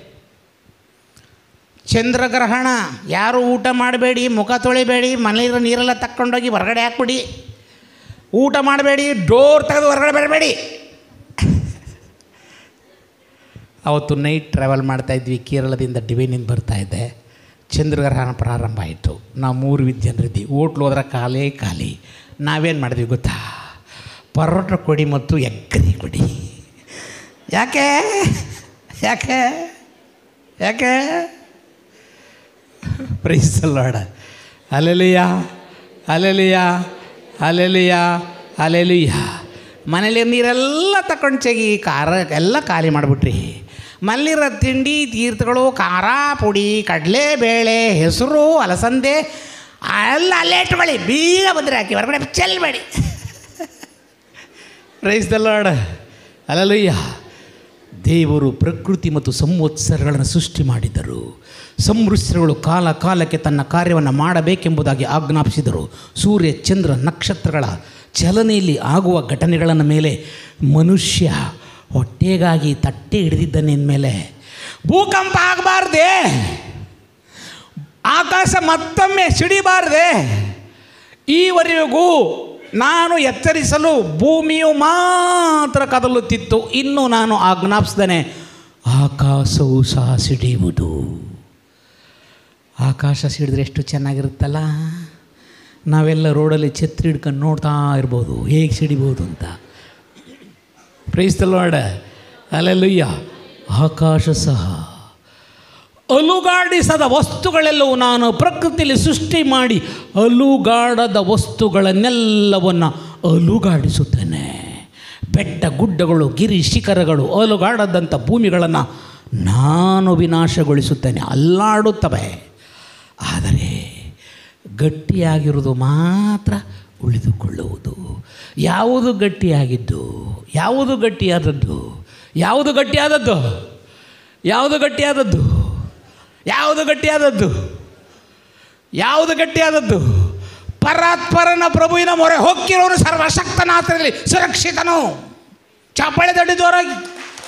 ಚಂದ್ರಗ್ರಹಣ ಯಾರು ಊಟ ಮಾಡಬೇಡಿ ಮುಖ ತೊಳಿಬೇಡಿ ಮನೆಯಲ್ಲಿರೋ ನೀರೆಲ್ಲ ತಕ್ಕೊಂಡೋಗಿ ಹೊರಗಡೆ ಹಾಕ್ಬಿಡಿ ಊಟ ಮಾಡಬೇಡಿ ಡೋರ್ ತೆಗೆದು ಹೊರಗಡೆ ಬರಬೇಡಿ ಅವತ್ತು ನೈಟ್ ಟ್ರಾವೆಲ್ ಮಾಡ್ತಾಯಿದ್ವಿ ಕೇರಳದಿಂದ ಡಿವೈನಿಂದ ಬರ್ತಾಯಿದ್ದೆ ಚಂದ್ರಗ್ರಹಣ ಪ್ರಾರಂಭ ಆಯಿತು ನಾವು ಮೂರು ವಿದ್ಯನ್ರಿದ್ವಿ ಹೋಟ್ಲು ಹೋದ್ರೆ ಖಾಲಿ ಖಾಲಿ ನಾವೇನು ಮಾಡಿದ್ವಿ ಗೊತ್ತಾ ಪರೋಟ ಕೊಡಿ ಮತ್ತು ಎಗ್ಗರಿ ಕೊಡಿ ಯಾಕೆ ಯಾಕೆ ಯಾಕೆ praise the lord alleluia alleluia alleluia alleluia ಮನೇಲಿ ನೀರೆಲ್ಲ ತಗೊಂಡು ಚೆಗಿ ಖಾರ ಎಲ್ಲ ಖಾಲಿ ಮಾಡಿಬಿಟ್ರಿ ಮಲ್ಲಿರೋ ತಿಂಡಿ ತೀರ್ಥಗಳು ಖಾರ ಪುಡಿ ಕಡಲೆಬೇಳೆ ಹೆಸರು ಅಲಸಂದೆ ಎಲ್ಲ ಅಲ್ಲೇ ಇಟ್ಕೊಳ್ಳಿ ಬೀಗ ಬಂದರೆ ಹಾಕಿ ಹೊರಗಡೆ ಚೆಲ್ಲಬೇಡಿ ಪ್ರೈಸ್ ದ ಲಾರ್ಡ್ ಅಲ್ಲಯ್ಯ ದೇವರು ಪ್ರಕೃತಿ ಮತ್ತು ಸಂವತ್ಸರಗಳನ್ನು ಸೃಷ್ಟಿ ಮಾಡಿದರು ಸಂವತ್ಸರಗಳು ಕಾಲ ಕಾಲಕ್ಕೆ ತನ್ನ ಕಾರ್ಯವನ್ನು ಮಾಡಬೇಕೆಂಬುದಾಗಿ ಆಜ್ಞಾಪಿಸಿದರು ಸೂರ್ಯ ಚಂದ್ರ ನಕ್ಷತ್ರಗಳ ಚಲನೆಯಲ್ಲಿ ಆಗುವ ಘಟನೆಗಳ ಮೇಲೆ ಮನುಷ್ಯ ಹೊಟ್ಟೆಗಾಗಿ ತಟ್ಟೆ ಹಿಡಿದಿದ್ದಾನೆ ಮೇಲೆ ಭೂಕಂಪ ಆಗಬಾರ್ದೆ ಆಕಾಶ ಮತ್ತೊಮ್ಮೆ ಸಿಡಿಬಾರ್ದೆ ಈವರೆಗೂ ನಾನು ಎಚ್ಚರಿಸಲು ಭೂಮಿಯು ಮಾತ್ರ ಕದಲುತ್ತಿತ್ತು ಇನ್ನು ನಾನು ಆಜ್ಞಾಪಿಸ್ದೇನೆ ಆಕಾಶವು ಸಹ ಸಿಡಿಯುವುದು ಆಕಾಶ ಸಿಡಿದ್ರೆ ಎಷ್ಟು ಚೆನ್ನಾಗಿರುತ್ತಲ್ಲ ನಾವೆಲ್ಲ ರೋಡಲ್ಲಿ ಛತ್ರಿ ಹಿಡ್ಕೊಂಡು ನೋಡ್ತಾ ಇರ್ಬೋದು ಹೇಗೆ ಸಿಡಿಬೋದು ಅಂತ ಪ್ರೈಸ್ ಲಾರ್ಡ್ ಅಲ್ಲೆಲ್ಲುಯ್ಯ ಆಕಾಶ ಸಹ ಅಲುಗಾಡಿಸದ ವಸ್ತುಗಳೆಲ್ಲವೂ ನಾನು ಪ್ರಕೃತಿಯಲ್ಲಿ ಸೃಷ್ಟಿ ಮಾಡಿ ಅಲುಗಾಡದ ವಸ್ತುಗಳನ್ನೆಲ್ಲವನ್ನು ಅಲುಗಾಡಿಸುತ್ತೇನೆ ಬೆಟ್ಟ ಗುಡ್ಡಗಳು ಗಿರಿ ಶಿಖರಗಳು ಅಲುಗಾಡದಂಥ ಭೂಮಿಗಳನ್ನು ನಾನು ವಿನಾಶಗೊಳಿಸುತ್ತೇನೆ ಅಲ್ಲಾಡುತ್ತವೆ ಆದರೆ ಗಟ್ಟಿಯಾಗಿರುವುದು ಮಾತ್ರ ಉಳಿದುಕೊಳ್ಳುವುದು ಯಾವುದು ಗಟ್ಟಿಯಾಗಿದ್ದು ಯಾವುದು ಗಟ್ಟಿಯಾದದ್ದು ಯಾವುದು ಗಟ್ಟಿಯಾದದ್ದು ಯಾವುದು ಗಟ್ಟಿಯಾದದ್ದು ಯಾವುದು ಗಟ್ಟಿಯಾದದ್ದು ಯಾವುದು ಗಟ್ಟಿಯಾದದ್ದು ಪರಾತ್ಪರನ ಪ್ರಭುವಿನ ಮೊರೆ ಹೊಕ್ಕಿರೋನು ಸರ್ವಶಕ್ತನಾಥರಲ್ಲಿ ಸುರಕ್ಷಿತನು ಚಪ್ಪಾಳೆ ದಡ್ಡಿ ಜೋರಾಗಿ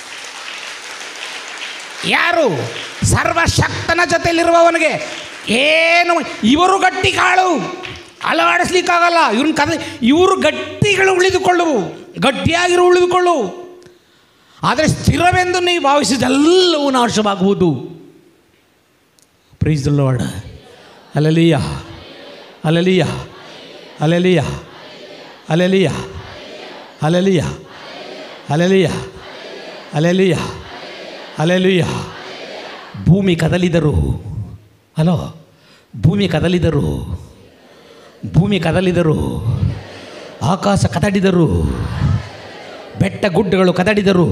ಯಾರು ಸರ್ವಶಕ್ತನ ಜೊತೆಯಲ್ಲಿರುವವನಿಗೆ ಏನು ಇವರು ಗಟ್ಟಿ ಕಾಳು ಅಳವಡಿಸ್ಲಿಕ್ಕಾಗಲ್ಲ ಇವ್ರನ್ನ ಕದ ಇವರು ಗಟ್ಟಿಗಳು ಉಳಿದುಕೊಳ್ಳುವು ಗಟ್ಟಿಯಾಗಿರು ಉಳಿದುಕೊಳ್ಳು ಆದರೆ ಸ್ಥಿರವೆಂದು ನೀವು ಭಾವಿಸಿದೆಲ್ಲವೂ ನಾಶವಾಗುವುದು praise the lord alleluia alleluia alleluia alleluia alleluia alleluia alleluia alleluia ಭೂಮಿ ಕದಲಿದರು ಹಲೋ ಭೂಮಿ ಕದಲಿದರು ಭೂಮಿ ಕದಲಿದರು ಆಕಾಶ ಕದಡಿದರು ಬೆಟ್ಟ ಗುಡ್ಡಗಳು ಕದಡಿದರು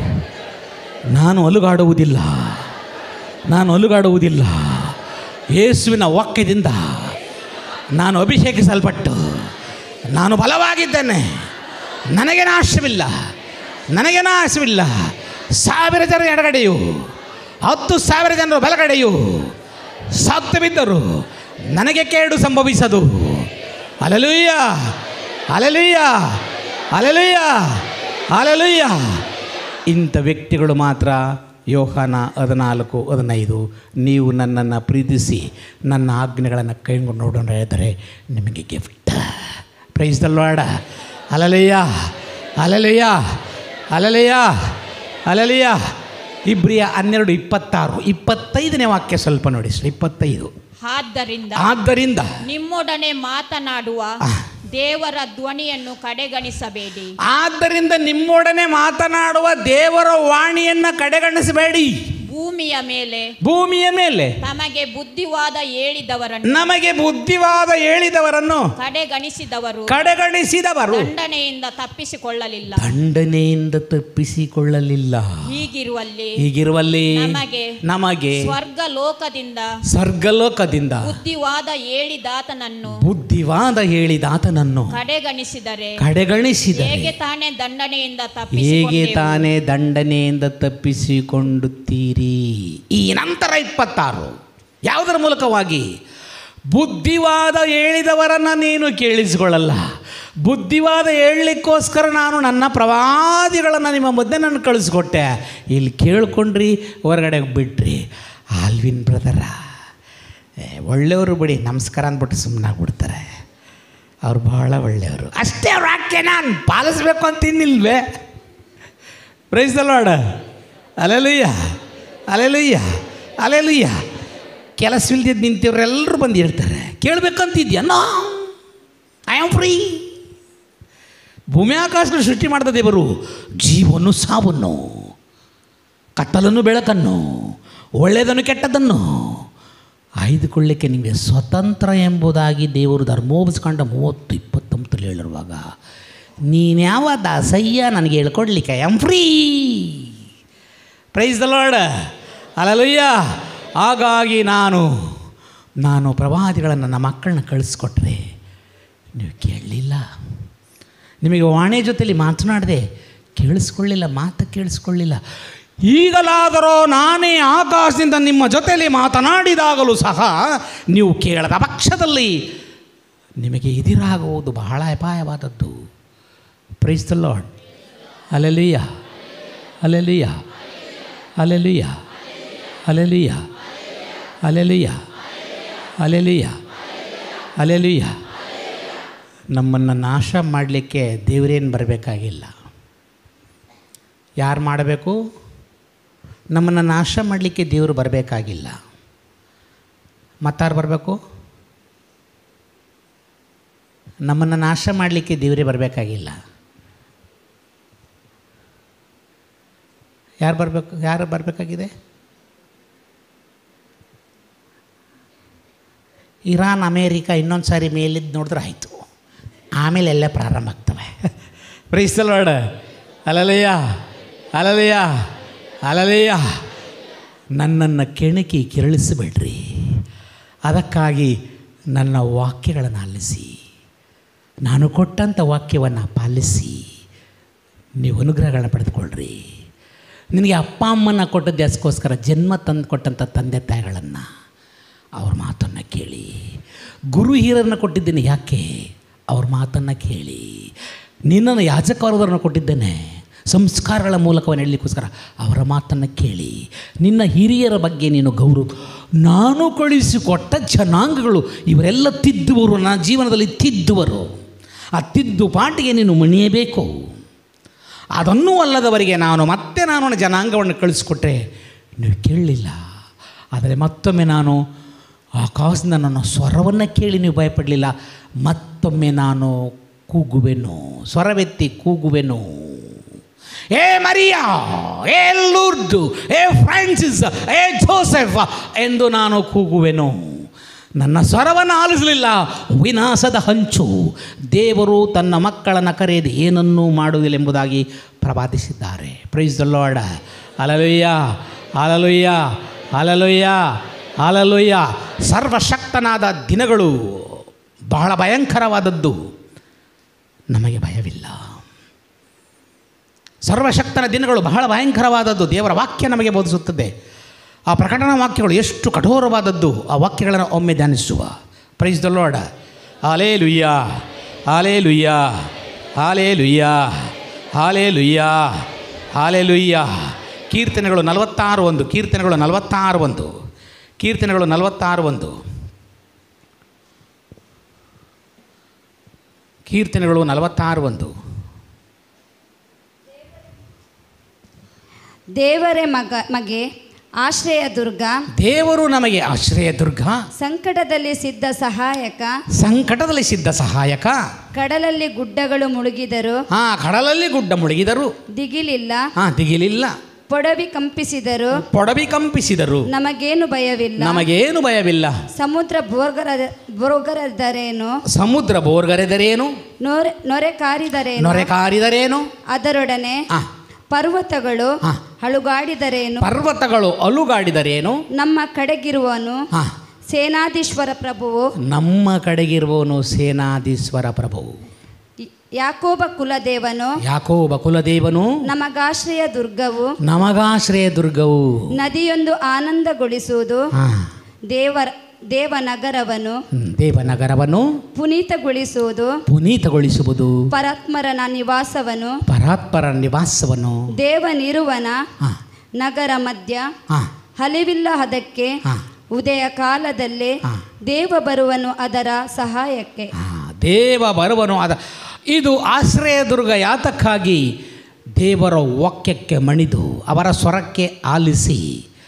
ನಾನು ಅಲುಗಾಡುವುದಿಲ್ಲ ನಾನು ಅಲುಗಾಡುವುದಿಲ್ಲ ಯೇಸುವಿನ ವಾಕ್ಯದಿಂದ ನಾನು ಅಭಿಷೇಕಿಸಲ್ಪಟ್ಟು ನಾನು ಬಲವಾಗಿದ್ದೇನೆ ನನಗೆ ನಾಶವಿಲ್ಲ ನನಗೆ ನಾಶವಿಲ್ಲ ಸಾವಿರ ಜನ ಎಡಗಡೆಯು ಹತ್ತು ಸಾವಿರ ಜನರು ಬಲಗಡೆಯು ಸತ್ತು ಬಿದ್ದರು ನನಗೆ ಕೇಡು ಸಂಭವಿಸದು ಅಲಲುಯ್ಯ ಅಲಲುಯ್ಯ ಅಲಲುಯ್ಯ ಅಲಲುಯ್ಯ ಇಂಥ ವ್ಯಕ್ತಿಗಳು ಮಾತ್ರ ಯೋಹಾನ ಹದಿನಾಲ್ಕು ಹದಿನೈದು ನೀವು ನನ್ನನ್ನು ಪ್ರೀತಿಸಿ ನನ್ನ ಆಜ್ಞೆಗಳನ್ನು ಕೈಗೊಂಡು ನೋಡೋಣ ಹೇಳಿದರೆ ನಿಮಗೆ ಗಿಫ್ಟ್ ಪ್ರೈಸ್ ದಲ್ವಾಡ ಅಲಲಯ್ಯ ಅಲಲಯ್ಯ ಅಲಲಯ್ಯ ಅಲಲಯ್ಯ ಇಬ್ರಿಯ ಹನ್ನೆರಡು ಇಪ್ಪತ್ತಾರು ಇಪ್ಪತ್ತೈದನೇ ವಾಕ್ಯ ಸ್ವಲ್ಪ ನೋಡಿ ಸರ್ ಇಪ್ಪತ್ತೈದು ಆದ್ದರಿಂದ ಆದ್ದರಿಂದ ನಿಮ್ಮೊಡನೆ ಮಾತನಾಡುವ ಆ. ದೇವರ ಧ್ವನಿಯನ್ನು ಕಡೆಗಣಿಸಬೇಡಿ ಆದ್ದರಿಂದ ನಿಮ್ಮೊಡನೆ ಮಾತನಾಡುವ ದೇವರ ವಾಣಿಯನ್ನು ಕಡೆಗಣಿಸಬೇಡಿ ಭೂಮಿಯ ಮೇಲೆ ಭೂಮಿಯ ಮೇಲೆ ತಮಗೆ ಬುದ್ಧಿವಾದ ಹೇಳಿದವರನ್ನು ನಮಗೆ ಬುದ್ಧಿವಾದ ಹೇಳಿದವರನ್ನು ಕಡೆಗಣಿಸಿದವರು ಕಡೆಗಣಿಸಿದವರು ದಂಡನೆಯಿಂದ ತಪ್ಪಿಸಿಕೊಳ್ಳಲಿಲ್ಲ ದಂಡನೆಯಿಂದ ತಪ್ಪಿಸಿಕೊಳ್ಳಲಿಲ್ಲ ಹೀಗಿರುವಲ್ಲಿ ಹೀಗಿರುವಲ್ಲಿ ನಮಗೆ ನಮಗೆ ಸ್ವರ್ಗ ಲೋಕದಿಂದ ಸ್ವರ್ಗಲೋಕದಿಂದ ಬುದ್ಧಿವಾದ ಹೇಳಿದಾತನನ್ನು ಬುದ್ಧಿವಾದ ಹೇಳಿದಾತನನ್ನು ಕಡೆಗಣಿಸಿದರೆ ಕಡೆಗಣಿಸಿದರೆ ಹೇಗೆ ತಾನೇ ದಂಡನೆಯಿಂದ ಹೇಗೆ ತಪ್ಪಿಸಿಕೊಂಡೆವು ತಾನೇ ದಂಡನೆಯಿಂದ ತಪ್ಪಿಸಿಕೊಂಡುತ್ತೀರಿ ಈ ನಂತರ ಇಪ್ಪತ್ತಾರು ಯಾವುದರ ಮೂಲಕವಾಗಿ ಬುದ್ಧಿವಾದ ಹೇಳಿದವರನ್ನು ನೀನು ಕೇಳಿಸಿಕೊಳ್ಳಲ್ಲ ಬುದ್ಧಿವಾದ ಹೇಳಲಿಕ್ಕೋಸ್ಕರ ನಾನು ನನ್ನ ಪ್ರವಾದಿಗಳನ್ನು ನಿಮ್ಮ ಮಧ್ಯೆ ನಾನು ಕಳಿಸ್ಕೊಟ್ಟೆ ಇಲ್ಲಿ ಕೇಳ್ಕೊಂಡ್ರಿ ಹೊರಗಡೆ ಬಿಟ್ರಿ ಆಲ್ವಿನ್ ಬ್ರದರ ಏ, ಒಳ್ಳೆಯವರು ಬಿಡಿ ನಮಸ್ಕಾರ ಅಂದ್ಬಿಟ್ಟು ಸುಮ್ಮನಾಗ್ಬಿಡ್ತಾರೆ ಅವ್ರು ಭಾಳ ಒಳ್ಳೆಯವರು ಅಷ್ಟೇ ಅವ್ರ ವಾಕ್ಯ ನಾನು ಪಾಲಿಸ್ಬೇಕು ಅಂತ ಇನ್ನಿಲ್ವೇ ಪ್ರೈಸ್ ಅಲ್ವಾಡ ಅಲೆಲುಯ್ಯ ಅಲೆಲುಯ್ಯ ಅಲೆಲುಯ್ಯ ಕೆಲಸವಿಲ್ದಿದ್ದು ನಿಂತಿವ್ರೆಲ್ಲರೂ ಬಂದು ಹೇಳ್ತಾರೆ ಕೇಳಬೇಕಂತಿದ್ಯಾ ನೋ ಐ ಆಮ್ ಫ್ರೀ ಭೂಮಿ ಆಕಾಶಗಳು ಸೃಷ್ಟಿ ಮಾಡಿದ ದೇವರು ಜೀವನ್ನು ಸಾವನ್ನು ಕತ್ತಲನ್ನು ಬೆಳಕನ್ನು ಒಳ್ಳೆಯದನ್ನು ಕೆಟ್ಟದ್ದನ್ನು ಆಯ್ದುಕೊಳ್ಳಿಕ್ಕೆ ನಿಮಗೆ ಸ್ವತಂತ್ರ ಎಂಬುದಾಗಿ ದೇವರು ಧರ್ಮೋಪಸ್ಕಂಡ ಮೂವತ್ತು ಇಪ್ಪತ್ತೊಂಬತ್ತರಲ್ಲಿ ಹೇಳಿರುವಾಗ ನೀನ್ಯಾವ ದಾಸಯ್ಯ ನನಗೆ ಹೇಳ್ಕೊಡ್ಲಿಕ್ಕೆ I am free praise the lord alleluia ಹಾಗಾಗಿ ನಾನು ನಾನು ಪ್ರವಾದಿಗಳನ್ನು ನನ್ನ ಮಕ್ಕಳನ್ನ ಕಳಿಸ್ಕೊಟ್ರೆ ನೀವು ಕೇಳಲಿಲ್ಲ ನಿಮಗೆ ವಾಣಿ ಜೊತೆಲಿ ಮಾತನಾಡಿದೆ ಕೇಳಿಸ್ಕೊಳ್ಳಿಲ್ಲ ಮಾತು ಕೇಳಿಸ್ಕೊಳ್ಳಿಲ್ಲ ಈಗಲಾದರೂ ನಾನೇ ಆಕಾಶದಿಂದ ನಿಮ್ಮ ಜೊತೆಲಿ ಮಾತನಾಡಿದಾಗಲೂ ಸಹ ನೀವು ಕೇಳದ ಪಕ್ಷದಲ್ಲಿ ನಿಮಗೆ ಎದುರಾಗುವುದು ಬಹಳ ಅಪಾಯವಾದದ್ದು praise the lord alleluia alleluia alleluia alleluia alleluia alleluia alleluia ನಮ್ಮನ್ನು ನಾಶ ಮಾಡಲಿಕ್ಕೆ ದೇವರೇನು ಬರಬೇಕಾಗಿಲ್ಲ ಯಾರು ಮಾಡಬೇಕು ನಮ್ಮನ್ನು ನಾಶ ಮಾಡಲಿಕ್ಕೆ ದೇವರು ಬರಬೇಕಾಗಿಲ್ಲ ಮತ್ತಾರು ಬರಬೇಕು ನಮ್ಮನ್ನು ನಾಶ ಮಾಡಲಿಕ್ಕೆ ದೇವರೇ ಬರಬೇಕಾಗಿಲ್ಲ ಯಾರು ಬರಬೇಕು ಯಾರು ಬರಬೇಕಾಗಿದೆ ಇರಾನ್ ಅಮೇರಿಕಾ ಇನ್ನೊಂದು ಸಾರಿ ಮೇಲಿದ್ದು ನೋಡಿದ್ರೆ ಆಯಿತು ಆಮೇಲೆ ಎಲ್ಲ ಪ್ರಾರಂಭ ಆಗ್ತವೆ ಪ್ರೀಸ್ತಲ್ವಾಡ ಅಲಲಯ್ಯ ಅಲಲಯ್ಯ ಅಲಲಯ್ಯ ನನ್ನನ್ನು ಕೆಣಕಿ ಕೆರಳಿಸಬೇಡ್ರಿ ಅದಕ್ಕಾಗಿ ನನ್ನ ವಾಕ್ಯಗಳನ್ನು ಆಲಿಸಿ ನಾನು ಕೊಟ್ಟಂಥ ವಾಕ್ಯವನ್ನು ಪಾಲಿಸಿ ನೀವು ಅನುಗ್ರಹಗಳನ್ನ ಪಡೆದುಕೊಳ್ಳ್ರಿ ನಿನಗೆ ಅಪ್ಪ ಅಮ್ಮನ ಕೊಟ್ಟದ್ದು ಅದಕ್ಕೋಸ್ಕರ ಜನ್ಮ ತಂದು ಕೊಟ್ಟಂಥ ತಂದೆ ತಾಯಿಗಳನ್ನು ಅವ್ರ ಮಾತನ್ನು ಕೇಳಿ ಗುರು ಹಿರಿಯರನ್ನು ಕೊಟ್ಟಿದ್ದೇನೆ ಯಾಕೆ ಅವ್ರ ಮಾತನ್ನು ಕೇಳಿ ನಿನ್ನನ್ನು ಯಾಜಕವರದನ್ನು ಕೊಟ್ಟಿದ್ದೇನೆ ಸಂಸ್ಕಾರಗಳ ಮೂಲಕವನ್ನು ಹೇಳಲಿಕ್ಕೋಸ್ಕರ ಅವರ ಮಾತನ್ನು ಕೇಳಿ ನಿನ್ನ ಹಿರಿಯರ ಬಗ್ಗೆ ನೀನು ಗೌರವ ನಾನು ಕಳಿಸಿಕೊಟ್ಟ ಜನಾಂಗಗಳು ಇವರೆಲ್ಲ ತಿದ್ದುವರು ನನ್ನ ಜೀವನದಲ್ಲಿ ತಿದ್ದುವರು ಆ ತಿದ್ದು ಪಾಟಿಗೆ ನೀನು ಮಣಿಯಬೇಕು ಅದನ್ನೂ ಅಲ್ಲದವರಿಗೆ ನಾನು ಮತ್ತೆ ನಾನು ನನ್ನ ಜನಾಂಗವನ್ನು ಕಳಿಸ್ಕೊಟ್ರೆ ನೀವು ಕೇಳಲಿಲ್ಲ ಆದರೆ ಮತ್ತೊಮ್ಮೆ ನಾನು ಆಕಾಶದಿಂದ ನನ್ನ ಸ್ವರವನ್ನು ಕೇಳಿ ನೀವು ಭಯಪಡಲಿಲ್ಲ ಮತ್ತೊಮ್ಮೆ ನಾನು ಕೂಗುವೆನು ಸ್ವರವೆತ್ತಿ ಕೂಗುವೆನು ಏ ಮರಿಯಾ ಏ ಲೂರ್ದು ಏ ಫ್ರಾನ್ಸಿಸ್ ಏ ಜೋಸೆಫ್ ಎಂದು ನಾನು ಕೂಗುವೆನು ನನ್ನ ಸ್ವರವನ್ನು ಆಲಿಸಲಿಲ್ಲ ವಿನಾಶದ ಹಂಚು ದೇವರು ತನ್ನ ಮಕ್ಕಳನ್ನು ಕರೆಯದೆ ಏನನ್ನೂ ಮಾಡುವುದಿಲ್ಲ ಎಂಬುದಾಗಿ ಪ್ರವಾದಿಸಿದ್ದಾರೆ praise the lord alleluia alleluia alleluia alleluia ಸರ್ವಶಕ್ತನಾದ ದಿನಗಳು ಬಹಳ ಭಯಂಕರವಾದದ್ದು ನಮಗೆ ಭಯವಿಲ್ಲ ಸರ್ವಶಕ್ತನ ದಿನಗಳು ಬಹಳ ಭಯಂಕರವಾದದ್ದು ದೇವರ ವಾಕ್ಯ ನಮಗೆ ಬೋಧಿಸುತ್ತದೆ ಆ ಪ್ರಕಟಣಾ ವಾಕ್ಯಗಳು ಎಷ್ಟು ಕಠೋರವಾದದ್ದು ಆ ವಾಕ್ಯಗಳನ್ನು ಒಮ್ಮೆ ಧ್ಯಾನಿಸುವ praise the lord hallelujah hallelujah hallelujah hallelujah hallelujah ಕೀರ್ತನೆಗಳು ನಲವತ್ತಾರು ಒಂದು ಕೀರ್ತನೆಗಳು ನಲವತ್ತಾರು ಒಂದು ಕೀರ್ತನೆಗಳು ನಲವತ್ತಾರು ಒಂದು ಕೀರ್ತನೆಗಳು ನಲವತ್ತಾರು ಒಂದು ದೇವರೇ ಮಗ ಮಗೆ ಆಶ್ರಯ ದುರ್ಗ ದೇವರು ನಮಗೆ ಆಶ್ರಯ ದುರ್ಗ ಸಂಕಟದಲ್ಲಿ ಸಿದ್ಧ ಸಹಾಯಕ ಸಂಕಟದಲ್ಲಿ ಸಿದ್ಧ ಸಹಾಯಕ ಕಡಲಲ್ಲಿ ಗುಡ್ಡಗಳು ಮುಳುಗಿದರು ಹಾ ಕಡಲಲ್ಲಿ ಗುಡ್ಡ ಮುಳುಗಿದರು ದಿಗಿಲಿಲ್ಲ ಹಾ ದಿಗಿಲಿಲ್ಲ ಪೊಡವಿ ಕಂಪಿಸಿದರು ಪೊಡವಿ ಕಂಪಿಸಿದರು ನಮಗೇನು ಭಯವಿಲ್ಲ ನಮಗೇನು ಭಯವಿಲ್ಲ ಸಮುದ್ರ ಬೋರ್ಗರ ಬೋರ್ಗರದರೇನು ಸಮುದ್ರ ಬೋರ್ಗರೆದರೇನು ನೊರೆ ನೊರೆ ಕಾರಿದರೇನು ನೊರೆ ಕಾರಿದರೇನು ಅದರೊಡನೆ ಆ ಪರ್ವತಗಳು ಹಾ. ಹಳುಗಾಡಿದರೇನು ಪರ್ವತಗಳು ಅಲುಗಾಡಿದರೇನು ನಮ್ಮ ಕಡೆಗಿರುವನು ಹಾ ಸೇನಾಧೀಶ್ವರ ಪ್ರಭುವು ನಮ್ಮ ಕಡೆಗಿರುವವನು ಸೇನಾಧೀಶ್ವರ ಪ್ರಭುವು ಯಾಕೋಬ ಕುಲದೇವನು ಯಾಕೋಬ ಕುಲದೇವನು ನಮಗಾಶ್ರಯ ದುರ್ಗವು ನಮಗಾಶ್ರಯ ದುರ್ಗವು ನದಿಯೊಂದು ಆನಂದಗೊಳಿಸುವುದು ಹಾ ದೇವರ ದೇವನಗರವನ್ನು ಹ್ಮ್, ದೇವನಗರವನ್ನು ಪುನೀತಗೊಳಿಸುವುದು ಪುನೀತಗೊಳಿಸುವುದು ಪರಾತ್ಮರನ ನಿವಾಸವನ್ನು ಪರಾತ್ಪರ ನಿವಾಸವನ್ನು ದೇವನಿರುವನ ಹಾ ನಗರ ಮಧ್ಯ ಹಾ ಹಲಿವಿಲ್ಲ ಅದಕ್ಕೆ ಹಾ ಉದಯ ಕಾಲದಲ್ಲಿ ಹಾ. ದೇವ ಬರುವನು ಅದರ ಸಹಾಯಕ್ಕೆ ಆ, ದೇವ ಬರುವನು ಅದ ಇದು ಆಶ್ರಯ ದುರ್ಗ ಯಾತಕ್ಕಾಗಿ ದೇವರ ವಾಕ್ಯಕ್ಕೆ ಮಣಿದು ಅವರ ಸ್ವರಕ್ಕೆ ಆಲಿಸಿ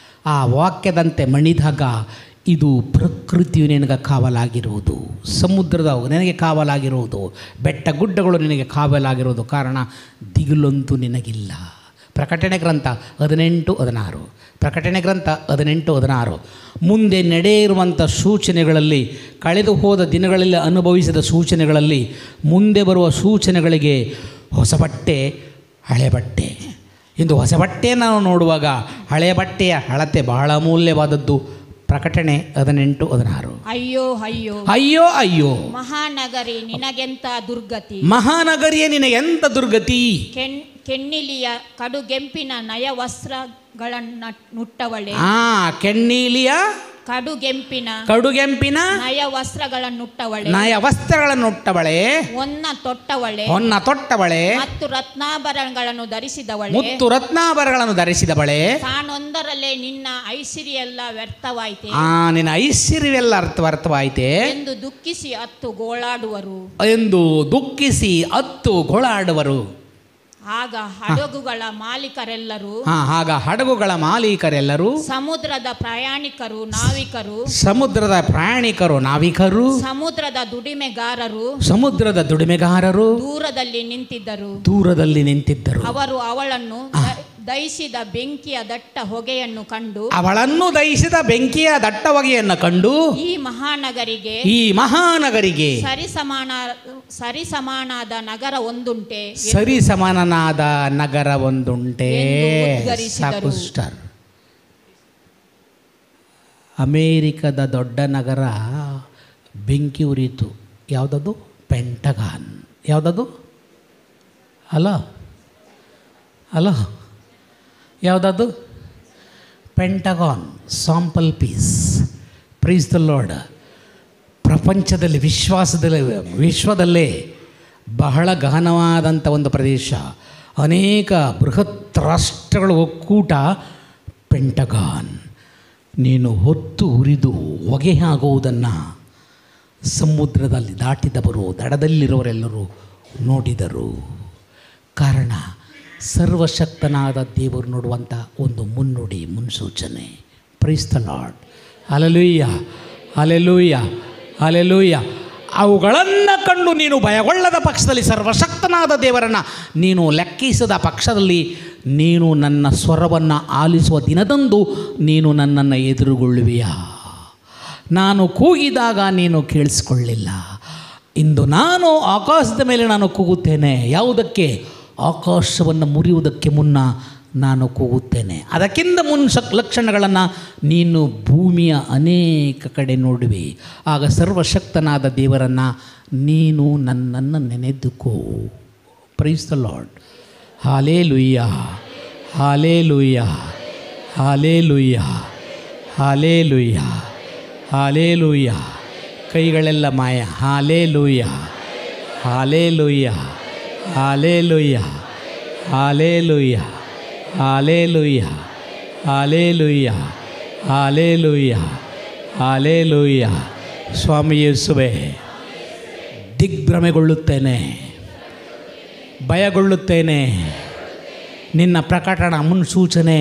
ಆ ವಾಕ್ಯದಂತೆ ಮಣಿದಾಗ ಇದು ಪ್ರಕೃತಿಯು ನಿನಗೆ ಕಾವಲಾಗಿರುವುದು ಸಮುದ್ರದ ನಿನಗೆ ಕಾವಲಾಗಿರುವುದು ಬೆಟ್ಟ ಗುಡ್ಡಗಳು ನಿನಗೆ ಕಾವಲಾಗಿರುವುದು ಕಾರಣ ದಿಗಿಲೊಂದು ನಿನಗಿಲ್ಲ ಪ್ರಕಟಣೆ ಗ್ರಂಥ ಹದಿನೆಂಟು ಹದಿನಾರು ಪ್ರಕಟಣೆ ಗ್ರಂಥ ಹದಿನೆಂಟು ಹದಿನಾರು ಮುಂದೆ ನಡೆಯಿರುವಂಥ ಸೂಚನೆಗಳಲ್ಲಿ ಕಳೆದು ಹೋದ ದಿನಗಳಲ್ಲಿ ಅನುಭವಿಸಿದ ಸೂಚನೆಗಳಲ್ಲಿ ಮುಂದೆ ಬರುವ ಸೂಚನೆಗಳಿಗೆ ಹೊಸ ಬಟ್ಟೆ ಹಳೆ ಬಟ್ಟೆ ಇಂದು ಹೊಸ ಬಟ್ಟೆಯನ್ನು ನಾವು ನೋಡುವಾಗ ಹಳೆಯ ಬಟ್ಟೆಯ ಹಳತೆ ಬಹಳ ಅಮೂಲ್ಯವಾದದ್ದು ಪ್ರಕಟಣೆ ಹದಿನೆಂಟು ಹದಿನಾರು ಅಯ್ಯೋ ಅಯ್ಯೋ ಅಯ್ಯೋ ಅಯ್ಯೋ ಮಹಾನಗರಿ ನಿನಗೆಂತ ದುರ್ಗತಿ ಮಹಾನಗರಿಯ ನಿನಗೆ ಎಂಥ ದುರ್ಗತಿ ಕೆಣ್ ಕೆನ್ನಿಲಿಯ ಕಡುಗೆಂಪಿನ ನಯ ವಸ್ತ್ರಗಳನ್ನ ನುಟ್ಟವಳೆ ಆ ಕೆಣ್ಣೀಲಿಯ ಕಡುಗೆಂಪಿನ ಕಡುಗೆಂಪಿನ ನಯ ವಸ್ತ್ರಗಳನ್ನುಟ್ಟವಳೆ ನಯ ವಸ್ತ್ರಗಳನ್ನುಟ್ಟವಳೆ ಒನ್ನ ತೊಟ್ಟವಳೆ ಹೊನ್ನ ತೊಟ್ಟವಳೆ ಮತ್ತು ರತ್ನಾಭರಣಗಳನ್ನು ಧರಿಸಿದವಳೆ ಮುತ್ತು ರತ್ನಾಭರಗಳನ್ನು ಧರಿಸಿದವಳೆ ತಾನೊಂದರಲ್ಲೇ ನಿನ್ನ ಐಸಿರಿ ಎಲ್ಲ ವ್ಯರ್ಥವಾಯಿತೆ ಆ ನಿನ್ನ ಐಶ್ವರ್ಯವೆಲ್ಲ ಅರ್ಥ ಅರ್ಥವಾಯಿತೆ ಎಂದು ದುಃಖಿಸಿ ಹತ್ತು ಗೋಳಾಡುವರು ಎಂದು ದುಃಖಿಸಿ ಅತ್ತು ಗೋಳಾಡುವರು ಆಗ ಹಡಗುಗಳ ಮಾಲೀಕರೆಲ್ಲರೂ ಹಾ ಆಗ ಹಡಗುಗಳ ಮಾಲೀಕರೆಲ್ಲರೂ ಸಮುದ್ರದ ಪ್ರಯಾಣಿಕರು ನಾವಿಕರು ಸಮುದ್ರದ ಪ್ರಯಾಣಿಕರು ನಾವಿಕರು ಸಮುದ್ರದ ದುಡಿಮೆಗಾರರು ಸಮುದ್ರದ ದುಡಿಮೆಗಾರರು ದೂರದಲ್ಲಿ ನಿಂತಿದ್ದರು ದೂರದಲ್ಲಿ ನಿಂತಿದ್ದರು ಅವರು ಅವಳನ್ನು ದ- ದಹಿಸಿದ ಬೆಂಕಿಯ ದಟ್ಟ ಹೊಗೆಯನ್ನು ಕಂಡು ಅವಳನ್ನು ದಹಿಸಿದ ಬೆಂಕಿಯ ದಟ್ಟ ಹೊಗೆಯನ್ನು ಕಂಡು ಈ ಮಹಾನಗರಿಗೆ ಈ ಮಹಾನಗರಿಗೆ ಸರಿಸಮಾನ ಸರಿಸಮಾನಾದ ನಗರ ಒಂದುಂಟೆ ಸರಿ ಸಮಾನನಾದ ನಗರ ಒಂದುಂಟೆ ಎಂದು ಉದ್ಗರಿಸಿದರು. ಸಾಕು ಸ್ಟಾರ್ ಅಮೇರಿಕದ ದೊಡ್ಡ ನಗರ ಬೆಂಕಿ ಉರಿಯಿತು ಯಾವುದದು ಪೆಂಟಗಾನ್ ಯಾವುದದು ಅಲ್ಲ ಅಲ್ಲ ಯಾವುದದು Pentagon sample piece praise the lord ಪ್ರಪಂಚದಲ್ಲಿ ವಿಶ್ವಾಸದಲ್ಲಿ ವಿಶ್ವದಲ್ಲೇ ಬಹಳ ಗಹನವಾದಂಥ ಒಂದು ಪ್ರದೇಶ ಅನೇಕ ಬೃಹತ್ ರಾಷ್ಟ್ರಗಳ ಒಕ್ಕೂಟ ಪೆಂಟಗಾನ್ ನೀನು ಹೊತ್ತು ಉರಿದು ಹೊಗೆ ಆಗುವುದನ್ನು ಸಮುದ್ರದಲ್ಲಿ ದಾಟಿದವರು ದಡದಲ್ಲಿರುವರೆಲ್ಲರೂ ನೋಡಿದರು ಕಾರಣ ಸರ್ವಶಕ್ತನಾದ ದೇವರು ನೋಡುವಂಥ ಒಂದು ಮುನ್ನುಡಿ ಮುನ್ಸೂಚನೆ praise the lord alleluia alleluia alleluia ಅವುಗಳನ್ನು ಕಂಡು ನೀನು ಭಯಗೊಳ್ಳದ ಪಕ್ಷದಲ್ಲಿ ಸರ್ವಶಕ್ತನಾದ ದೇವರನ್ನು ನೀನು ಲೆಕ್ಕಿಸದ ಪಕ್ಷದಲ್ಲಿ ನೀನು ನನ್ನ ಸ್ವರವನ್ನು ಆಲಿಸುವ ದಿನದಂದು ನೀನು ನನ್ನನ್ನು ಎದುರುಗೊಳ್ಳುವಿಯಾ ನಾನು ಕೂಗಿದಾಗ ನೀನು ಕೇಳಿಸ್ಕೊಳ್ಳಿಲ್ಲ ಇಂದು ನಾನು ಆಕಾಶದ ಮೇಲೆ ನಾನು ಕೂಗುತ್ತೇನೆ ಯಾವುದಕ್ಕೆ ಆಕಾಶವನ್ನು ಮುರಿಯುವುದಕ್ಕೆ ಮುನ್ನ ನಾನು ಕೂಗುತ್ತೇನೆ ಅದಕ್ಕಿಂತ ಮುನ್ ಸ ಲಕ್ಷಣಗಳನ್ನು ನೀನು ಭೂಮಿಯ ಅನೇಕ ಕಡೆ ನೋಡುವೆ ಆಗ ಸರ್ವಶಕ್ತನಾದ ದೇವರನ್ನು ನೀನು ನನ್ನನ್ನು ನೆನೆದುಕೋ praise the lord hallelujah hallelujah hallelujah hallelujah hallelujah ಕೈಗಳೆಲ್ಲ ಮಾಯ hallelujah hallelujah hallelujah hallelujah hallelujah hallelujah hallelujah hallelujah ಸ್ವಾಮಿ ಯೇಸುವೆ ದಿಗ್ಭ್ರಮೆಗೊಳ್ಳುತ್ತೇನೆ ಭಯಗೊಳ್ಳುತ್ತೇನೆ ನಿನ್ನ ಪ್ರಕಟಣ ಮುನ್ಸೂಚನೆ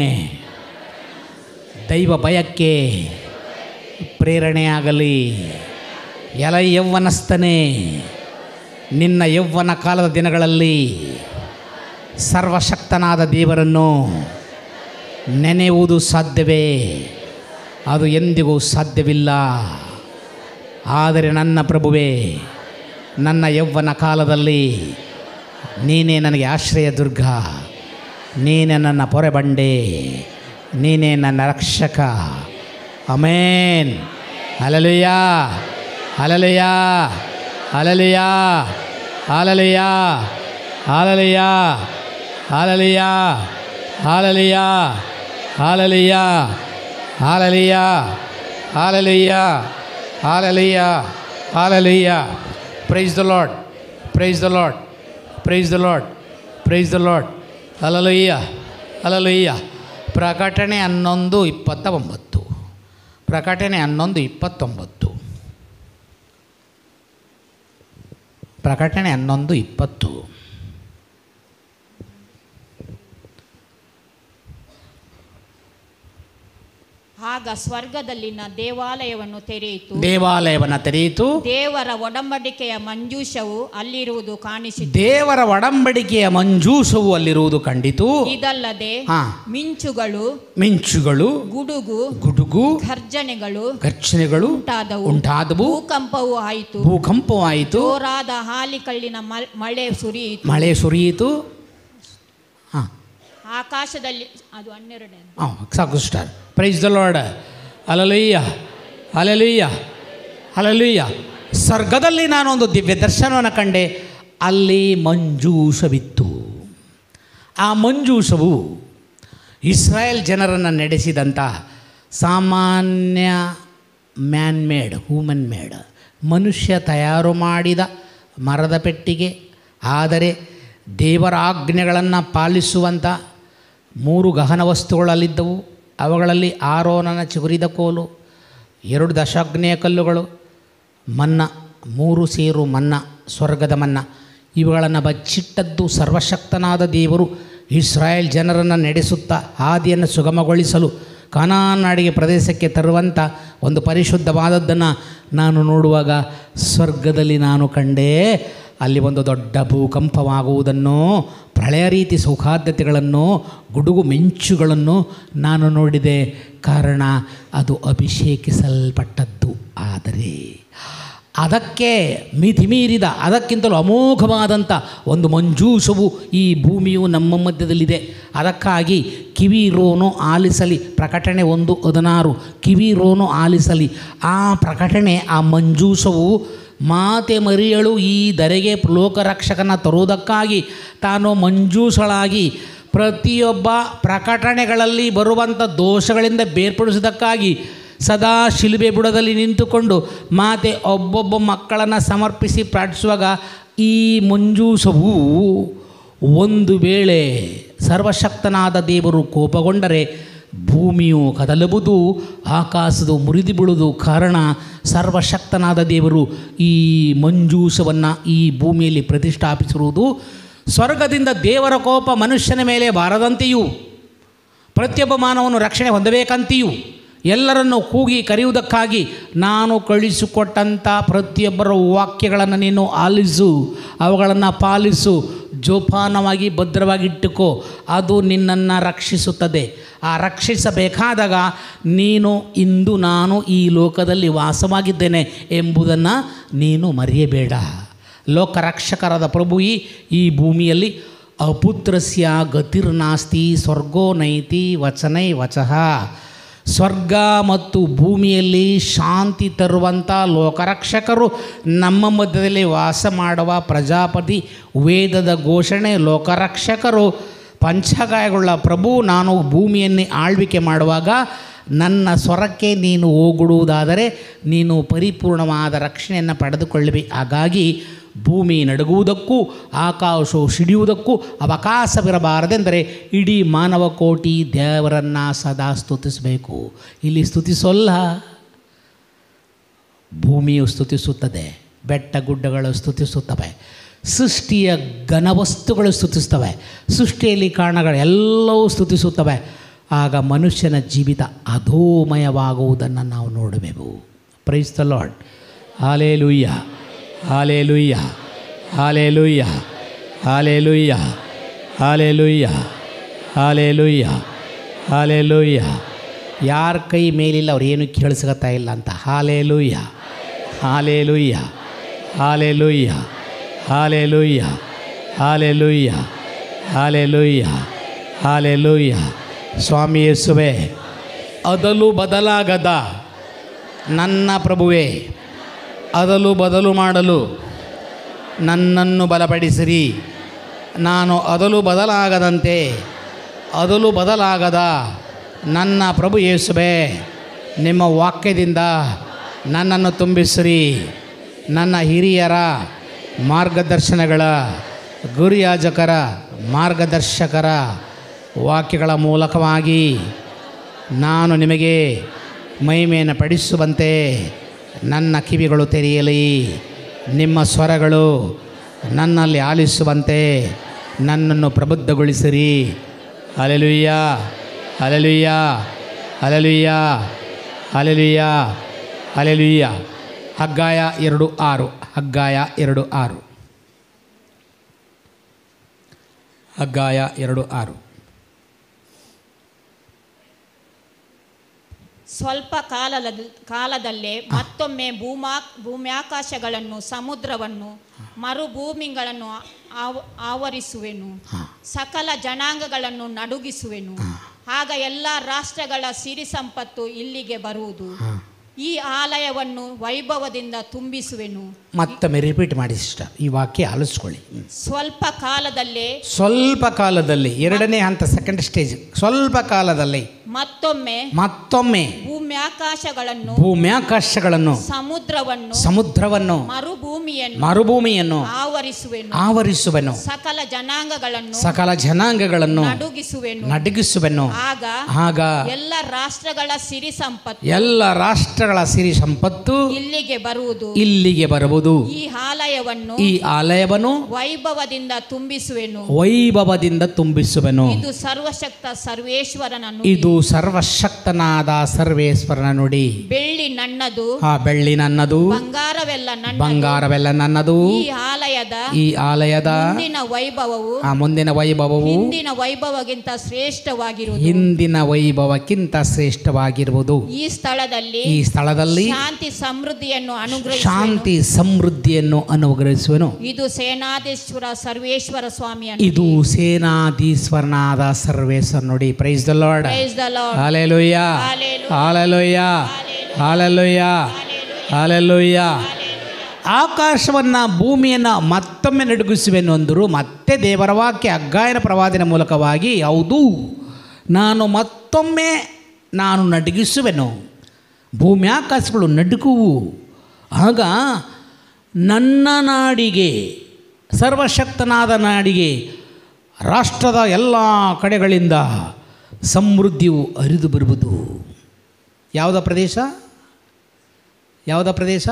ದೈವ ಭಯಕ್ಕೆ ಪ್ರೇರಣೆಯಾಗಲಿ ಎಲ ಯೌವನಸ್ಥನೇ ನಿನ್ನ ಯೌವನ ಕಾಲದ ದಿನಗಳಲ್ಲಿ ಸರ್ವಶಕ್ತನಾದ ದೇವರನ್ನು ನೆನೆಯುವುದು ಸಾಧ್ಯವೇ ಅದು ಎಂದಿಗೂ ಸಾಧ್ಯವಿಲ್ಲ ಆದರೆ ನನ್ನ ಪ್ರಭುವೇ ನನ್ನ ಯೌವನ ಕಾಲದಲ್ಲಿ ನೀನೇ ನನಗೆ ಆಶ್ರಯ ದುರ್ಗ ನೀನೇ ನನ್ನ ಪೊರೆಬಂಡೆ ನೀನೇ ನನ್ನ ರಕ್ಷಕ amen alleluia alleluia alleluia alleluia alleluia alleluia alleluia alleluia alleluia alleluia alleluia alleluia praise the lord praise the lord praise the lord praise the lord alleluia alleluia ಪ್ರಕಟಣೆ ಹನ್ನೊಂದು ಇಪ್ಪತ್ತ ಒಂಬತ್ತು ಪ್ರಕಟಣೆ ಹನ್ನೊಂದು ಇಪ್ಪತ್ತೊಂಬತ್ತು ಪ್ರಕಟಣೆ ಹನ್ನೊಂದು ಇಪ್ಪತ್ತು ಆಗ ಸ್ವರ್ಗದಲ್ಲಿನ ದೇವಾಲಯವನ್ನು ತೆರೆಯಿತು ದೇವಾಲಯವನ್ನು ತೆರೆಯಿತು ದೇವರ ಒಡಂಬಡಿಕೆಯ ಮಂಜೂಷವು ಅಲ್ಲಿರುವುದು ಕಾಣಿಸಿತು ದೇವರ ಒಡಂಬಡಿಕೆಯ ಮಂಜೂಸವು ಅಲ್ಲಿರುವುದು ಕಂಡಿತು ಇದಲ್ಲದೆ ಹಾ ಮಿಂಚುಗಳು ಮಿಂಚುಗಳು ಗುಡುಗು ಗುಡುಗು ಘರ್ಜನೆಗಳು ಘರ್ಷಣೆಗಳು ಉಂಟಾದವು ಉಂಟಾದವು ಭೂಕಂಪವು ಆಯಿತು ಭೂಕಂಪವಾಯಿತು ಜೋರಾದ ಹಾಲಿಕಲ್ಲಿನ ಮಲ್- ಮಳೆ ಸುರಿಯಿತು ಮಳೆ ಸುರಿಯಿತು ಹಾಂ ಆಕಾಶದಲ್ಲಿ ಅದು ಹನ್ನೆರಡನೇ ಹಾಂ ಸಾಕು star praise the lord alleluia alleluia alleluia ಸ್ವರ್ಗದಲ್ಲಿ ನಾನೊಂದು ದಿವ್ಯ ದರ್ಶನವನ್ನು ಕಂಡೆ ಅಲ್ಲಿ ಮಂಜೂಷವಿತ್ತು ಆ ಮಂಜೂಷವು ಇಸ್ರಾಯೇಲ್ ಜನರನ್ನು ನಡೆಸಿದಂಥ ಸಾಮಾನ್ಯ ಮ್ಯಾನ್ ಮೇಡ್ ಹೂಮನ್ ಮೇಡ್ ಮನುಷ್ಯ ತಯಾರು ಮಾಡಿದ ಮರದ ಪೆಟ್ಟಿಗೆ ಆದರೆ ದೇವರ ಆಜ್ಞೆಗಳನ್ನು ಪಾಲಿಸುವಂಥ ಮೂರು ಗಹನ ವಸ್ತುಗಳಲ್ಲಿದ್ದವು ಅವುಗಳಲ್ಲಿ ಆರೋನನ ಚಿಗುರಿದ ಕೋಲು ಎರಡು ದಶಾಗ್ನೇಯ ಕಲ್ಲುಗಳು ಮನ್ನ ಮೂರು ಸೇರು ಮನ್ನ ಸ್ವರ್ಗದ ಮನ್ನ ಇವುಗಳನ್ನು ಬಚ್ಚಿಟ್ಟದ್ದು ಸರ್ವಶಕ್ತನಾದ ದೇವರು ಇಸ್ರಾಯೇಲ್ ಜನರನ್ನು ನಡೆಸುತ್ತಾ ಹಾದಿಯನ್ನು ಸುಗಮಗೊಳಿಸಲು ಕಾನಾನ್ ನಾಡಿಗೆ ಪ್ರದೇಶಕ್ಕೆ ತರುವಂಥ ಒಂದು ಪರಿಶುದ್ಧವಾದದ್ದನ್ನು ನಾನು ನೋಡುವಾಗ ಸ್ವರ್ಗದಲ್ಲಿ ನಾನು ಕಂಡೆ ಅಲ್ಲಿ ಒಂದು ದೊಡ್ಡ ಭೂಕಂಪವಾಗುವುದನ್ನು ಪ್ರಳಯ ರೀತಿ ಸೌಹಾರ್ದತೆಗಳನ್ನು ಗುಡುಗು ಮಿಂಚುಗಳನ್ನು ನಾನು ನೋಡಿದೆ ಕಾರಣ ಅದು ಅಭಿಷೇಕಿಸಲ್ಪಟ್ಟದ್ದು ಆದರೆ ಅದಕ್ಕೆ ಮಿತಿ ಮೀರಿದ ಅದಕ್ಕಿಂತಲೂ ಅಮೋಘವಾದಂಥ ಒಂದು ಮಂಜೂಷವು ಈ ಭೂಮಿಯು ನಮ್ಮ ಮಧ್ಯದಲ್ಲಿದೆ ಅದಕ್ಕಾಗಿ ಕಿವಿ ರೋನು ಆಲಿಸಲಿ ಪ್ರಕಟಣೆ ಒಂದು ಹದಿನಾರು ಕಿವಿ ರೋನು ಆಲಿಸಲಿ ಆ ಪ್ರಕಟಣೆ ಆ ಮಂಜೂಷವು ಮಾತೆ ಮರಿಯಳು ಈ ಧರೆಗೆ ಲೋಕರಕ್ಷಕನ ತರುವುದಕ್ಕಾಗಿ ತಾನು ಮಂಜೂಷಳಾಗಿ ಪ್ರತಿಯೊಬ್ಬ ಪ್ರಕಟಣೆಗಳಲ್ಲಿ ಬರುವಂಥ ದೋಷಗಳಿಂದ ಬೇರ್ಪಡಿಸುವುದಕ್ಕಾಗಿ ಸದಾ ಶಿಲುಬೆ ಬುಡದಲ್ಲಿ ನಿಂತುಕೊಂಡು ಮಾತೆ ಒಬ್ಬೊಬ್ಬ ಮಕ್ಕಳನ್ನು ಸಮರ್ಪಿಸಿ ಪ್ರಾರ್ಥಿಸುವಾಗ ಈ ಮಂಜೂಷವು ಒಂದು ವೇಳೆ ಸರ್ವಶಕ್ತನಾದ ದೇವರು ಕೋಪಗೊಂಡರೆ ಭೂಮಿಯು ಕದಲುವುದು ಆಕಾಶದು ಮುರಿದು ಬೀಳುವುದು ಕಾರಣ ಸರ್ವಶಕ್ತನಾದ ದೇವರು ಈ ಮಂಜೂಷವನ್ನು ಈ ಭೂಮಿಯಲ್ಲಿ ಪ್ರತಿಷ್ಠಾಪಿಸಿರುವುದು ಸ್ವರ್ಗದಿಂದ ದೇವರ ಕೋಪ ಮನುಷ್ಯನ ಮೇಲೆ ಬಾರದಂತೆಯೂ ಪ್ರತಿಯೊಬ್ಬ ಮಾನವನು ರಕ್ಷಣೆ ಹೊಂದಬೇಕಂತೆಯೂ ಎಲ್ಲರನ್ನು ಕೂಗಿ ಕರೆಯುವುದಕ್ಕಾಗಿ ನಾನು ಕಳಿಸಿಕೊಟ್ಟಂಥ ಪ್ರತಿಯೊಬ್ಬರ ವಾಕ್ಯಗಳನ್ನು ನೀನು ಆಲಿಸು ಅವುಗಳನ್ನು ಪಾಲಿಸು ಜೋಪಾನವಾಗಿ ಭದ್ರವಾಗಿ ಇಟ್ಟುಕೋ ಅದು ನಿನ್ನನ್ನು ರಕ್ಷಿಸುತ್ತದೆ ಆ ರಕ್ಷಿಸಬೇಕಾದಾಗ ನೀನು ಇಂದು ನಾನು ಈ ಲೋಕದಲ್ಲಿ ವಾಸವಾಗಿದ್ದೇನೆ ಎಂಬುದನ್ನು ನೀನು ಮರೆಯಬೇಡ ಲೋಕರಕ್ಷಕರಾದ ಪ್ರಭು ಈ ಈ ಭೂಮಿಯಲ್ಲಿ ಅಪುತ್ರಸ್ಯ ಗತಿರ್ನಾಸ್ತಿ ಸ್ವರ್ಗೋ ನೈತಿ ವಚನೈ ವಚಃ ಸ್ವರ್ಗ ಮತ್ತು ಭೂಮಿಯಲ್ಲಿ ಶಾಂತಿ ತರುವಂಥ ಲೋಕರಕ್ಷಕರು ನಮ್ಮ ಮಧ್ಯದಲ್ಲಿ ವಾಸ ಮಾಡುವ ಪ್ರಜಾಪತಿ ವೇದದ ಘೋಷಣೆ ಲೋಕರಕ್ಷಕರು ಪಂಚಗಾಯಗಳ ಪ್ರಭು ನಾನು ಭೂಮಿಯನ್ನೇ ಆಳ್ವಿಕೆ ಮಾಡುವಾಗ ನನ್ನ ಸ್ವರಕ್ಕೆ ನೀನು ಹೋಗುಡುವುದಾದರೆ ನೀನು ಪರಿಪೂರ್ಣವಾದ ರಕ್ಷಣೆಯನ್ನು ಪಡೆದುಕೊಳ್ಳಬಿ ಹಾಗಾಗಿ ಭೂಮಿ ನಡುಗುವುದಕ್ಕೂ ಆಕಾಶವು ಸಿಡಿಯುವುದಕ್ಕೂ ಅವಕಾಶವಿರಬಾರದೆಂದರೆ ಇಡೀ ಮಾನವ ಕೋಟಿ ದೇವರನ್ನು ಸದಾ ಸ್ತುತಿಸಬೇಕು ಇಲ್ಲಿ ಸ್ತುತಿಸೋಲ್ಲ ಭೂಮಿಯು ಸ್ತುತಿಸುತ್ತದೆ ಬೆಟ್ಟ ಗುಡ್ಡಗಳು ಸ್ತುತಿಸುತ್ತವೆ ಸೃಷ್ಟಿಯ ಘನವಸ್ತುಗಳು ಸ್ತುತಿಸ್ತವೆ ಸೃಷ್ಟಿಯಲ್ಲಿ ಕಾರಣಗಳು ಎಲ್ಲವೂ ಸ್ತುತಿಸುತ್ತವೆ ಆಗ ಮನುಷ್ಯನ ಜೀವಿತ ಅಧೋಮಯವಾಗುವುದನ್ನು ನಾವು ನೋಡಬೇಕು praise the lord hallelujah hallelujah hallelujah hallelujah hallelujah hallelujah hallelujah ಯಾರ ಕೈ ಮೇಲಿಲ್ಲ ಅವ್ರು ಏನು ಕೇಳಿಸ್ಕೊತಾ ಇಲ್ಲ ಅಂತ ಹಾಲೇ hallelujah hallelujah hallelujah hallelujah hallelujah hallelujah ಹಾಲೇ ಲುಯ್ಯ ಸ್ವಾಮಿ ಯೇಸುವೆ ಅದಲು ಬದಲಾಗದ ನನ್ನ ಪ್ರಭುವೇ ಅದಲು ಬದಲು ಮಾಡಲು ನನ್ನನ್ನು ಬಲಪಡಿಸಿರಿ ನಾನು ಅದಲು ಬದಲಾಗದಂತೆ ಅದಲು ಬದಲಾಗದ ನನ್ನ ಪ್ರಭು ಯೇಸುವೆ ನಿಮ್ಮ ವಾಕ್ಯದಿಂದ ನನ್ನನ್ನು ತುಂಬಿಸಿರಿ ನನ್ನ ಹಿರಿಯರ ಮಾರ್ಗದರ್ಶನಗಳ ಗುರಿಯಾಜಕರ ಮಾರ್ಗದರ್ಶಕರ ವಾಕ್ಯಗಳ ಮೂಲಕವಾಗಿ ನಾನು ನಿಮಗೆ ಮಹಿಮೆಯನ್ನು ಪಡಿಸುವಂತೆ ನನ್ನ ಕಿವಿಗಳು ತೆರೆಯಲಿ ನಿಮ್ಮ ಸ್ವರಗಳು ನನ್ನಲ್ಲಿ ಆಲಿಸುವಂತೆ ನನ್ನನ್ನು ಪ್ರಬುದ್ಧಗೊಳಿಸಿರಿ alleluia alleluia alleluia alleluia alleluia ಹಗ್ಗಾಯ ಎರಡು ಆರು ಹಗ್ಗಾಯ ಎರಡು ಆರು ಹಗ್ಗಾಯ ಎರಡು ಆರು ಸ್ವಲ್ಪ ಕಾಲದ ಕಾಲದಲ್ಲೇ ಮತ್ತೊಮ್ಮೆ ಭೂಮಾ ಭೂಮ್ಯಾಕಾಶಗಳನ್ನು ಸಮುದ್ರವನ್ನು ಮರುಭೂಮಿಗಳನ್ನು ಆವ ಆವರಿಸುವೆನು ಸಕಲ ಜನಾಂಗಗಳನ್ನು ನಡುಗಿಸುವೆನು ಆಗ ಎಲ್ಲ ರಾಷ್ಟ್ರಗಳ ಸಿರಿ ಸಂಪತ್ತು ಇಲ್ಲಿಗೆ ಬರುವುದು ಈ ಆಲಯವನ್ನು ವೈಭವದಿಂದ ತುಂಬಿಸುವೆನು ಮತ್ತೊಮ್ಮೆ ರಿಪೀಟ್ ಮಾಡಿ ಇಷ್ಟ ಈ ವಾಕ್ಯ ಆಲಿಸ್ಕೊಳ್ಳಿ ಸ್ವಲ್ಪ ಕಾಲದಲ್ಲೇ ಸ್ವಲ್ಪ ಕಾಲದಲ್ಲಿ ಎರಡನೇ ಹಂತ ಸೆಕೆಂಡ್ ಸ್ಟೇಜ್ ಸ್ವಲ್ಪ ಕಾಲದಲ್ಲಿ ಮತ್ತೊಮ್ಮೆ ಮತ್ತೊಮ್ಮೆ ಭೂಮ್ಯಾಕಾಶಗಳನ್ನು ಭೂಮ್ಯಾಕಾಶಗಳನ್ನು ಸಮುದ್ರವನ್ನು ಸಮುದ್ರವನ್ನು ಮರುಭೂಮಿಯನ್ನು ಮರುಭೂಮಿಯನ್ನು ಆವರಿಸುವೆನು ಆವರಿಸುವೆನು ಸಕಲ ಜನಾಂಗಗಳನ್ನು ಸಕಲ ಜನಾಂಗಗಳನ್ನು ನಡುಗಿಸುವೆನು ನಡುಗಿಸುವೆನು ಆಗ ಆಗ ಎಲ್ಲ ರಾಷ್ಟ್ರಗಳ ಸಿರಿ ಸಂಪತ್ತು ಎಲ್ಲ ರಾಷ್ಟ್ರಗಳ ಸಿರಿ ಸಂಪತ್ತು ಇಲ್ಲಿಗೆ ಬರುವುದು ಇಲ್ಲಿಗೆ ಬರುವುದು ಈ ಆಲಯವನ್ನು ಈ ಆಲಯವನ್ನು ವೈಭವದಿಂದ ತುಂಬಿಸುವೆನು ವೈಭವದಿಂದ ತುಂಬಿಸುವೆನು ಇದು ಸರ್ವಶಕ್ತ ಸರ್ವೇಶ್ವರನನ್ನು ಇದು ಸರ್ವಶಕ್ತನಾದ ಸರ್ವೇಶ್ವರನ ನುಡಿ ಬೆಳ್ಳಿ ನನ್ನದು ಆ ಬೆಳ್ಳಿ ನನ್ನದು ಬಂಗಾರವೆಲ್ಲ ನನ್ನ ಬಂಗಾರವೆಲ್ಲ ನನ್ನದು ಈ ಆಲಯದ ಈ ಆಲಯದ ಮುಂದಿನ ವೈಭವವು ಆ ಮುಂದಿನ ವೈಭವವು ಹಿಂದಿನ ವೈಭವಗಿಂತ ಶ್ರೇಷ್ಠವಾಗಿರುವುದು ಹಿಂದಿನ ವೈಭವಕ್ಕಿಂತ ಶ್ರೇಷ್ಠವಾಗಿರುವುದು ಈ ಸ್ಥಳದಲ್ಲಿ ಈ ಸ್ಥಳದಲ್ಲಿ ಶಾಂತಿ ಸಮೃದ್ಧಿಯನ್ನು ಅನುಗ್ರಹಿಸಿ ಶಾಂತಿ ಸಮೃದ್ಧಿಯನ್ನು ಅನುಗ್ರಹಿಸುವನು ಇದು ಸೇನಾಧೀಶ್ವರ ಸರ್ವೇಶ್ವರ ಸ್ವಾಮಿಯ ಇದು ಸೇನಾಧೀಶ್ವರನಾದ ಸರ್ವೇಶ್ವರ ನೋಡಿ price the lord Praise the Lord. Hallelujah Hallelujah. Hallelujah hallelujah hallelujah ಆಕಾಶವನ್ನು ಭೂಮಿಯನ್ನು ಮತ್ತೊಮ್ಮೆ ನಡುಗಿಸುವೆನು ಅಂದರು ಮತ್ತೆ ದೇವರ ವಾಕ್ಯ ಅಗ್ಗಾಯನ ಪ್ರವಾದಿನ ಮೂಲಕವಾಗಿ ಹೌದು ನಾನು ಮತ್ತೊಮ್ಮೆ ನಾನು ನಡುಗಿಸುವೆನು ಭೂಮಿ ಆಕಾಶಗಳು ನಡುಗುವು ಆಗ ನನ್ನ ನಾಡಿಗೆ ಸರ್ವಶಕ್ತನಾದ ನಾಡಿಗೆ ರಾಷ್ಟ್ರದ ಎಲ್ಲ ಕಡೆಗಳಿಂದ ಸಮೃದ್ಧಿಯು ಹರಿದು ಬರುವುದು ಯಾವುದ ಪ್ರದೇಶ ಯಾವುದ ಪ್ರದೇಶ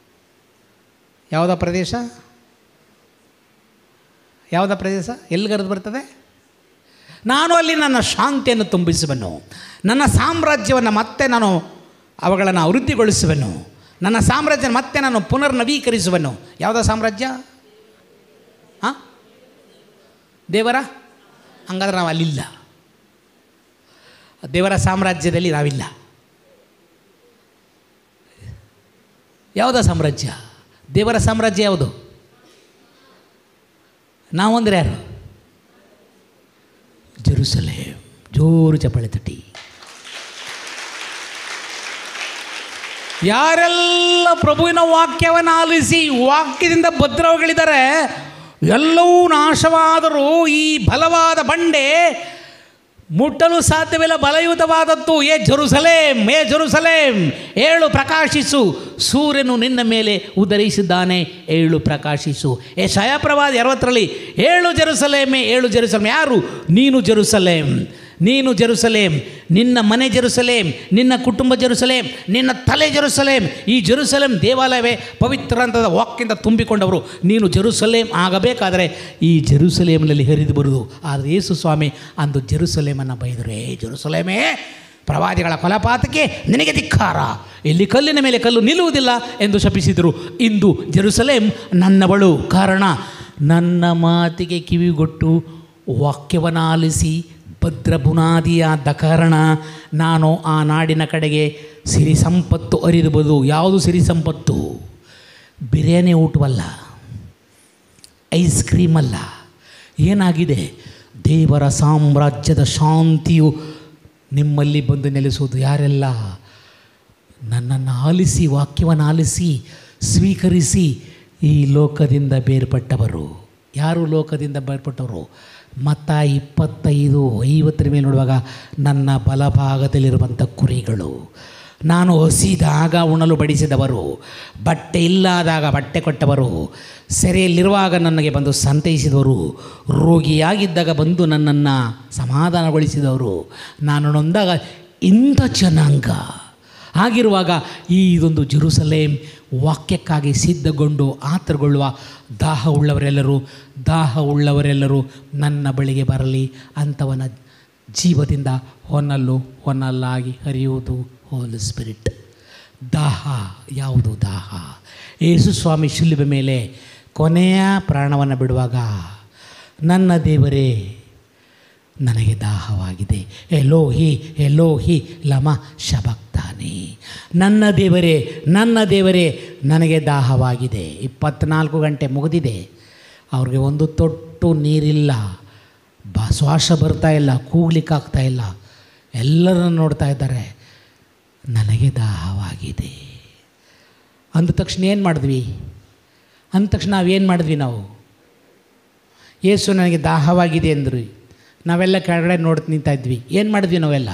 ಯಾವುದ ಪ್ರದೇಶ ಯಾವುದ ಪ್ರದೇಶ ಎಲ್ಲಿಗೆ ಹರಿದು ಬರ್ತದೆ ನಾನು ಅಲ್ಲಿ ನನ್ನ ಶಾಂತಿಯನ್ನು ತುಂಬಿಸುವೆನು ನನ್ನ ಸಾಮ್ರಾಜ್ಯವನ್ನು ಮತ್ತೆ ನಾನು ಅವುಗಳನ್ನು ವೃದ್ಧಿಗೊಳಿಸುವೆನು ನನ್ನ ಸಾಮ್ರಾಜ್ಯ ಮತ್ತೆ ನಾನು ಪುನರ್ ನವೀಕರಿಸುವೆನು ಯಾವುದೋ ಸಾಮ್ರಾಜ್ಯ ಹಾಂ ದೇವರ ಹಂಗಾದ್ರೆ ನಾವು ಅಲ್ಲಿಲ್ಲ ದೇವರ ಸಾಮ್ರಾಜ್ಯದಲ್ಲಿ ನಾವಿಲ್ಲ ಯಾವುದ ಸಾಮ್ರಾಜ್ಯ ದೇವರ ಸಾಮ್ರಾಜ್ಯ ಯಾವುದು ನಾವಂದ್ರೆ ಯಾರು ಜೆರುಸಲೇಮ್ ಜೋರು ಚಪ್ಪಾಳೆ ತಟ್ಟಿ ಯಾರೆಲ್ಲ ಪ್ರಭುವಿನ ವಾಕ್ಯವನ್ನು ಆಲಿಸಿ ವಾಕ್ಯದಿಂದ ಭದ್ರಗಳಿದ್ದಾರೆ ಎಲ್ಲವೂ ನಾಶವಾದರೂ ಈ ಬಲವಾದ ಬಂಡೆ ಮುಟ್ಟಲು ಸಾಧ್ಯವಿಲ್ಲ ಬಲಯುತವಾದದ್ದು ಏ ಜರುಸಲೇಮ್ ಏ ಜರುಸಲೇಮ್ ಏಳು ಪ್ರಕಾಶಿಸು ಸೂರ್ಯನು ನಿನ್ನ ಮೇಲೆ ಉದರಿಸಿದ್ದಾನೆ ಏಳು ಪ್ರಕಾಶಿಸು ಏ ಶಯಪ್ರವಾದ ಅರವತ್ತರಲ್ಲಿ ಏಳು ಜರುಸಲೇಮೇ ಏಳು ಜರುಸಲೇಮ್ ಯಾರು ನೀನು ಜರುಸಲೇಮ್ ನೀನು ಜೆರುಸಲೇಮ್ ನಿನ್ನ ಮನೆ ಜೆರುಸಲೇಮ್ ನಿನ್ನ ಕುಟುಂಬ ಜೆರುಸಲೇಮ್ ನಿನ್ನ ತಲೆ ಜೆರುಸಲೇಮ್ ಈ ಜೆರುಸಲೇಮ್ ದೇವಾಲಯವೇ ಪವಿತ್ರ ಅಂತದ ವಾಕ್ಯಿಂದ ತುಂಬಿಕೊಂಡವರು ನೀನು ಜೆರುಸಲೇಮ್ ಆಗಬೇಕಾದರೆ ಈ ಜೆರುಸಲೇಮ್ನಲ್ಲಿ ಹರಿದು ಬರುವುದು ಆದರೆ ಯೇಸು ಸ್ವಾಮಿ ಅಂದು ಜೆರುಸಲೇಮನ್ನು ಬೈದರು ಏ ಜೆರುಸಲೇಮೇ ಪ್ರವಾದಿಗಳ ಕೊಲಪಾತಕ್ಕೆ ನಿನಗೆ ಧಿಕ್ಕಾರ ಇಲ್ಲಿ ಕಲ್ಲಿನ ಮೇಲೆ ಕಲ್ಲು ನಿಲ್ಲುವುದಿಲ್ಲ ಎಂದು ಶಪಿಸಿದರು ಇಂದು ಜೆರುಸಲೇಮ್ ನನ್ನವಳು ಕಾರಣ ನನ್ನ ಮಾತಿಗೆ ಕಿವಿಗೊಟ್ಟು ವಾಕ್ಯವನ್ನು ಆಲಿಸಿ ಭದ್ರ ಬುನಾದಿಯಾದ ಕಾರಣ ನಾನು ಆ ನಾಡಿನ ಕಡೆಗೆ ಸಿರಿ ಸಂಪತ್ತು ಅರಿದು ಬದು ಯಾವುದು ಸಿರಿ ಸಂಪತ್ತು ಬಿರಿಯಾನಿ ಊಟವಲ್ಲ ಐಸ್ ಕ್ರೀಮ್ ಅಲ್ಲ ಏನಾಗಿದೆ ದೇವರ ಸಾಮ್ರಾಜ್ಯದ ಶಾಂತಿಯು ನಿಮ್ಮಲ್ಲಿ ಬಂದು ನೆಲೆಸುವುದು ಯಾರೆಲ್ಲ ನನ್ನನ್ನು ಆಲಿಸಿ ವಾಕ್ಯವನ್ನು ಆಲಿಸಿ ಸ್ವೀಕರಿಸಿ ಈ ಲೋಕದಿಂದ ಬೇರ್ಪಟ್ಟವರು ಯಾರು ಲೋಕದಿಂದ ಬೇರ್ಪಟ್ಟವರು ಮತ್ತ ಇಪ್ಪತ್ತೈದು ಐವತ್ತರ ಮೇಲೆ ನೋಡುವಾಗ ನನ್ನ ಬಲಭಾಗದಲ್ಲಿರುವಂಥ ಕುರಿಗಳು ನಾನು ಹಸಿದಾಗ ಉಣಲು ಬಡಿಸಿದವರು ಬಟ್ಟೆ ಇಲ್ಲದಾಗ ಬಟ್ಟೆ ಕೊಟ್ಟವರು ಸೆರೆಯಲ್ಲಿರುವಾಗ ನನಗೆ ಬಂದು ಸಂತೈಸಿದವರು ರೋಗಿಯಾಗಿದ್ದಾಗ ಬಂದು ನನ್ನನ್ನು ಸಮಾಧಾನಗೊಳಿಸಿದವರು ನಾನು ನೊಂದಾಗ ಇಂಥ ಜನಾಂಗ ಹಾಗಿರುವಾಗ ಈ ಇದೊಂದು ಜೆರುಸಲೇಮ್ ವಾಕ್ಯಕ್ಕಾಗಿ ಸಿದ್ಧಗೊಂಡು ಆತರಗೊಳ್ಳುವ ದಾಹ ಉಳ್ಳವರೆಲ್ಲರೂ ದಾಹ ಉಳ್ಳವರೆಲ್ಲರೂ ನನ್ನ ಬಳಿಗೆ ಬರಲಿ ಅಂಥವನ ಜೀವದಿಂದ ಹೊನ್ನಲ್ಲು ಹೊನ್ನಲ್ಲಾಗಿ ಹರಿಯುವುದು ಹೋಲ್ ಸ್ಪಿರಿಟ್ ದಾಹ ಯಾವುದು ದಾಹ ಯೇಸು ಸ್ವಾಮಿ ಶಿಲುಬೆ ಮೇಲೆ ಕೊನೆಯ ಪ್ರಾಣವನ್ನು ಬಿಡುವಾಗ ನನ್ನ ದೇವರೇ ನನಗೆ ದಾಹವಾಗಿದೆ ಎಲ್ಲೋ ಹಿ ಎಲ್ಲೋ ಹಿ ಲಮ ಶಬಕ್ತಾನೆ ನನ್ನ ದೇವರೇ ನನ್ನ ದೇವರೇ ನನಗೆ ದಾಹವಾಗಿದೆ ಇಪ್ಪತ್ನಾಲ್ಕು ಗಂಟೆ ಮುಗಿದಿದೆ ಅವ್ರಿಗೆ ಒಂದು ತೊಟ್ಟು ನೀರಿಲ್ಲ ಬ ಶ್ವಾಸ ಬರ್ತಾ ಇಲ್ಲ ಕೂಗ್ಲಿಕ್ಕಾಗ್ತಾ ಇಲ್ಲ ಎಲ್ಲರನ್ನು ನೋಡ್ತಾ ಇದ್ದಾರೆ ನನಗೆ ದಾಹವಾಗಿದೆ ಅಂದ ತಕ್ಷಣ ಏನು ಮಾಡಿದ್ವಿ ಅಂದ ತಕ್ಷಣ ನಾವೇನು ಮಾಡಿದ್ವಿ ನಾವು ಯೇಸು ನನಗೆ ದಾಹವಾಗಿದೆ ಅಂದ್ರಿ ನಾವೆಲ್ಲ ಕೆಳಗಡೆ ನೋಡ್ ನಿಂತಾ ಇದ್ವಿ ಏನು ಮಾಡಿದ್ವಿ ನಾವೆಲ್ಲ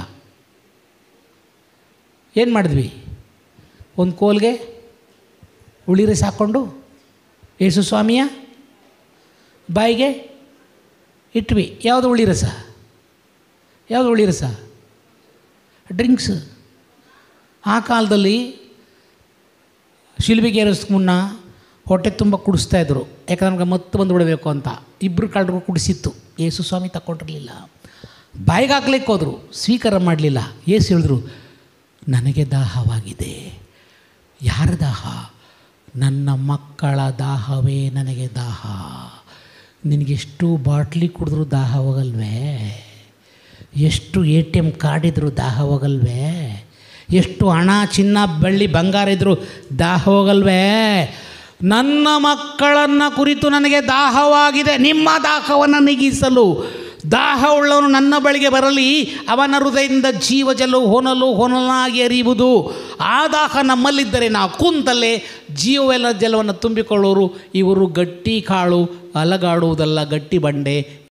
ಏನು ಮಾಡಿದ್ವಿ ಒಂದು ಕೋಲ್ಗೆ ಉಳಿರೆ ಸಾಕ್ಕೊಂಡು ಯೇಸು ಸ್ವಾಮಿಯ ಬಾಯಿಗೆ ಇಟ್ವಿ ಯಾವುದು ಉಳಿ ರಸ ಯಾವುದು ಉಳಿ ರಸ ಡ್ರಿಂಕ್ಸ್ ಆ ಕಾಲದಲ್ಲಿ ಶಿಲ್ಬಿಗೆ ಏರಿಸ್ಕ ಮುನ್ನ ಹೊಟ್ಟೆ ತುಂಬ ಕುಡಿಸ್ತಾ ಇದ್ರು ಯಾಕಂದ್ರೆ ನಮ್ಗೆ ಮತ್ತೆ ಬಂದು ಬಿಡಬೇಕು ಅಂತ ಇಬ್ಬರು ಕಳ್ಳರು ಕುಡಿಸಿತ್ತು ಯೇಸು ಸ್ವಾಮಿ ತಗೊಂಡಿರಲಿಲ್ಲ ಬಾಯಿಗೆ ಹಾಕ್ಲಿಕ್ಕೆ ಹೋದರು ಸ್ವೀಕಾರ ಮಾಡಲಿಲ್ಲ ಏಸು ಹೇಳಿದ್ರು ನನಗೆ ದಾಹವಾಗಿದೆ ಯಾರ ದಾಹ ನನ್ನ ಮಕ್ಕಳ ದಾಹವೇ ನನಗೆ ದಾಹ ನಿನಗೆಷ್ಟು ಬಾಟ್ಲಿ ಕುಡಿದ್ರೂ ದಾಹ ಹೋಗಲ್ವೇ ಎಷ್ಟು ಎ ಟಿ ಎಮ್ ಕಾರ್ಡ್ ಇದ್ದರೂ ದಾಹ ಹೋಗಲ್ವೇ ಎಷ್ಟು ಹಣ ಚಿನ್ನ ಬೆಳ್ಳಿ ಬಂಗಾರ ಇದ್ದರೂ ದಾಹ ಹೋಗಲ್ವೇ ನನ್ನ ಮಕ್ಕಳನ್ನು ಕುರಿತು ನನಗೆ ದಾಹವಾಗಿದೆ ನಿಮ್ಮ ದಾಹವನ್ನು ನೀಗಿಸಲು ದಾಹ ಉಳ್ಳವನು ನನ್ನ ಬಳಿಗೆ ಬರಲಿ ಅವನ ಹೃದಯದಿಂದ ಜೀವಜಲು ಹೊನಲು ಹೊನಲಾಗಿ ಹರಿಯುವುದು ಆ ದಾಹ ನಮ್ಮಲ್ಲಿದ್ದರೆ ನಾವು ಕುಂತಲ್ಲೇ ಜೀವವೆಲ್ಲ ಜಲವನ್ನು ತುಂಬಿಕೊಳ್ಳೋರು ಇವರು ಗಟ್ಟಿ ಕಾಳು ಅಲಗಾಡುವುದಲ್ಲ ಗಟ್ಟಿ ಬಂಡೆ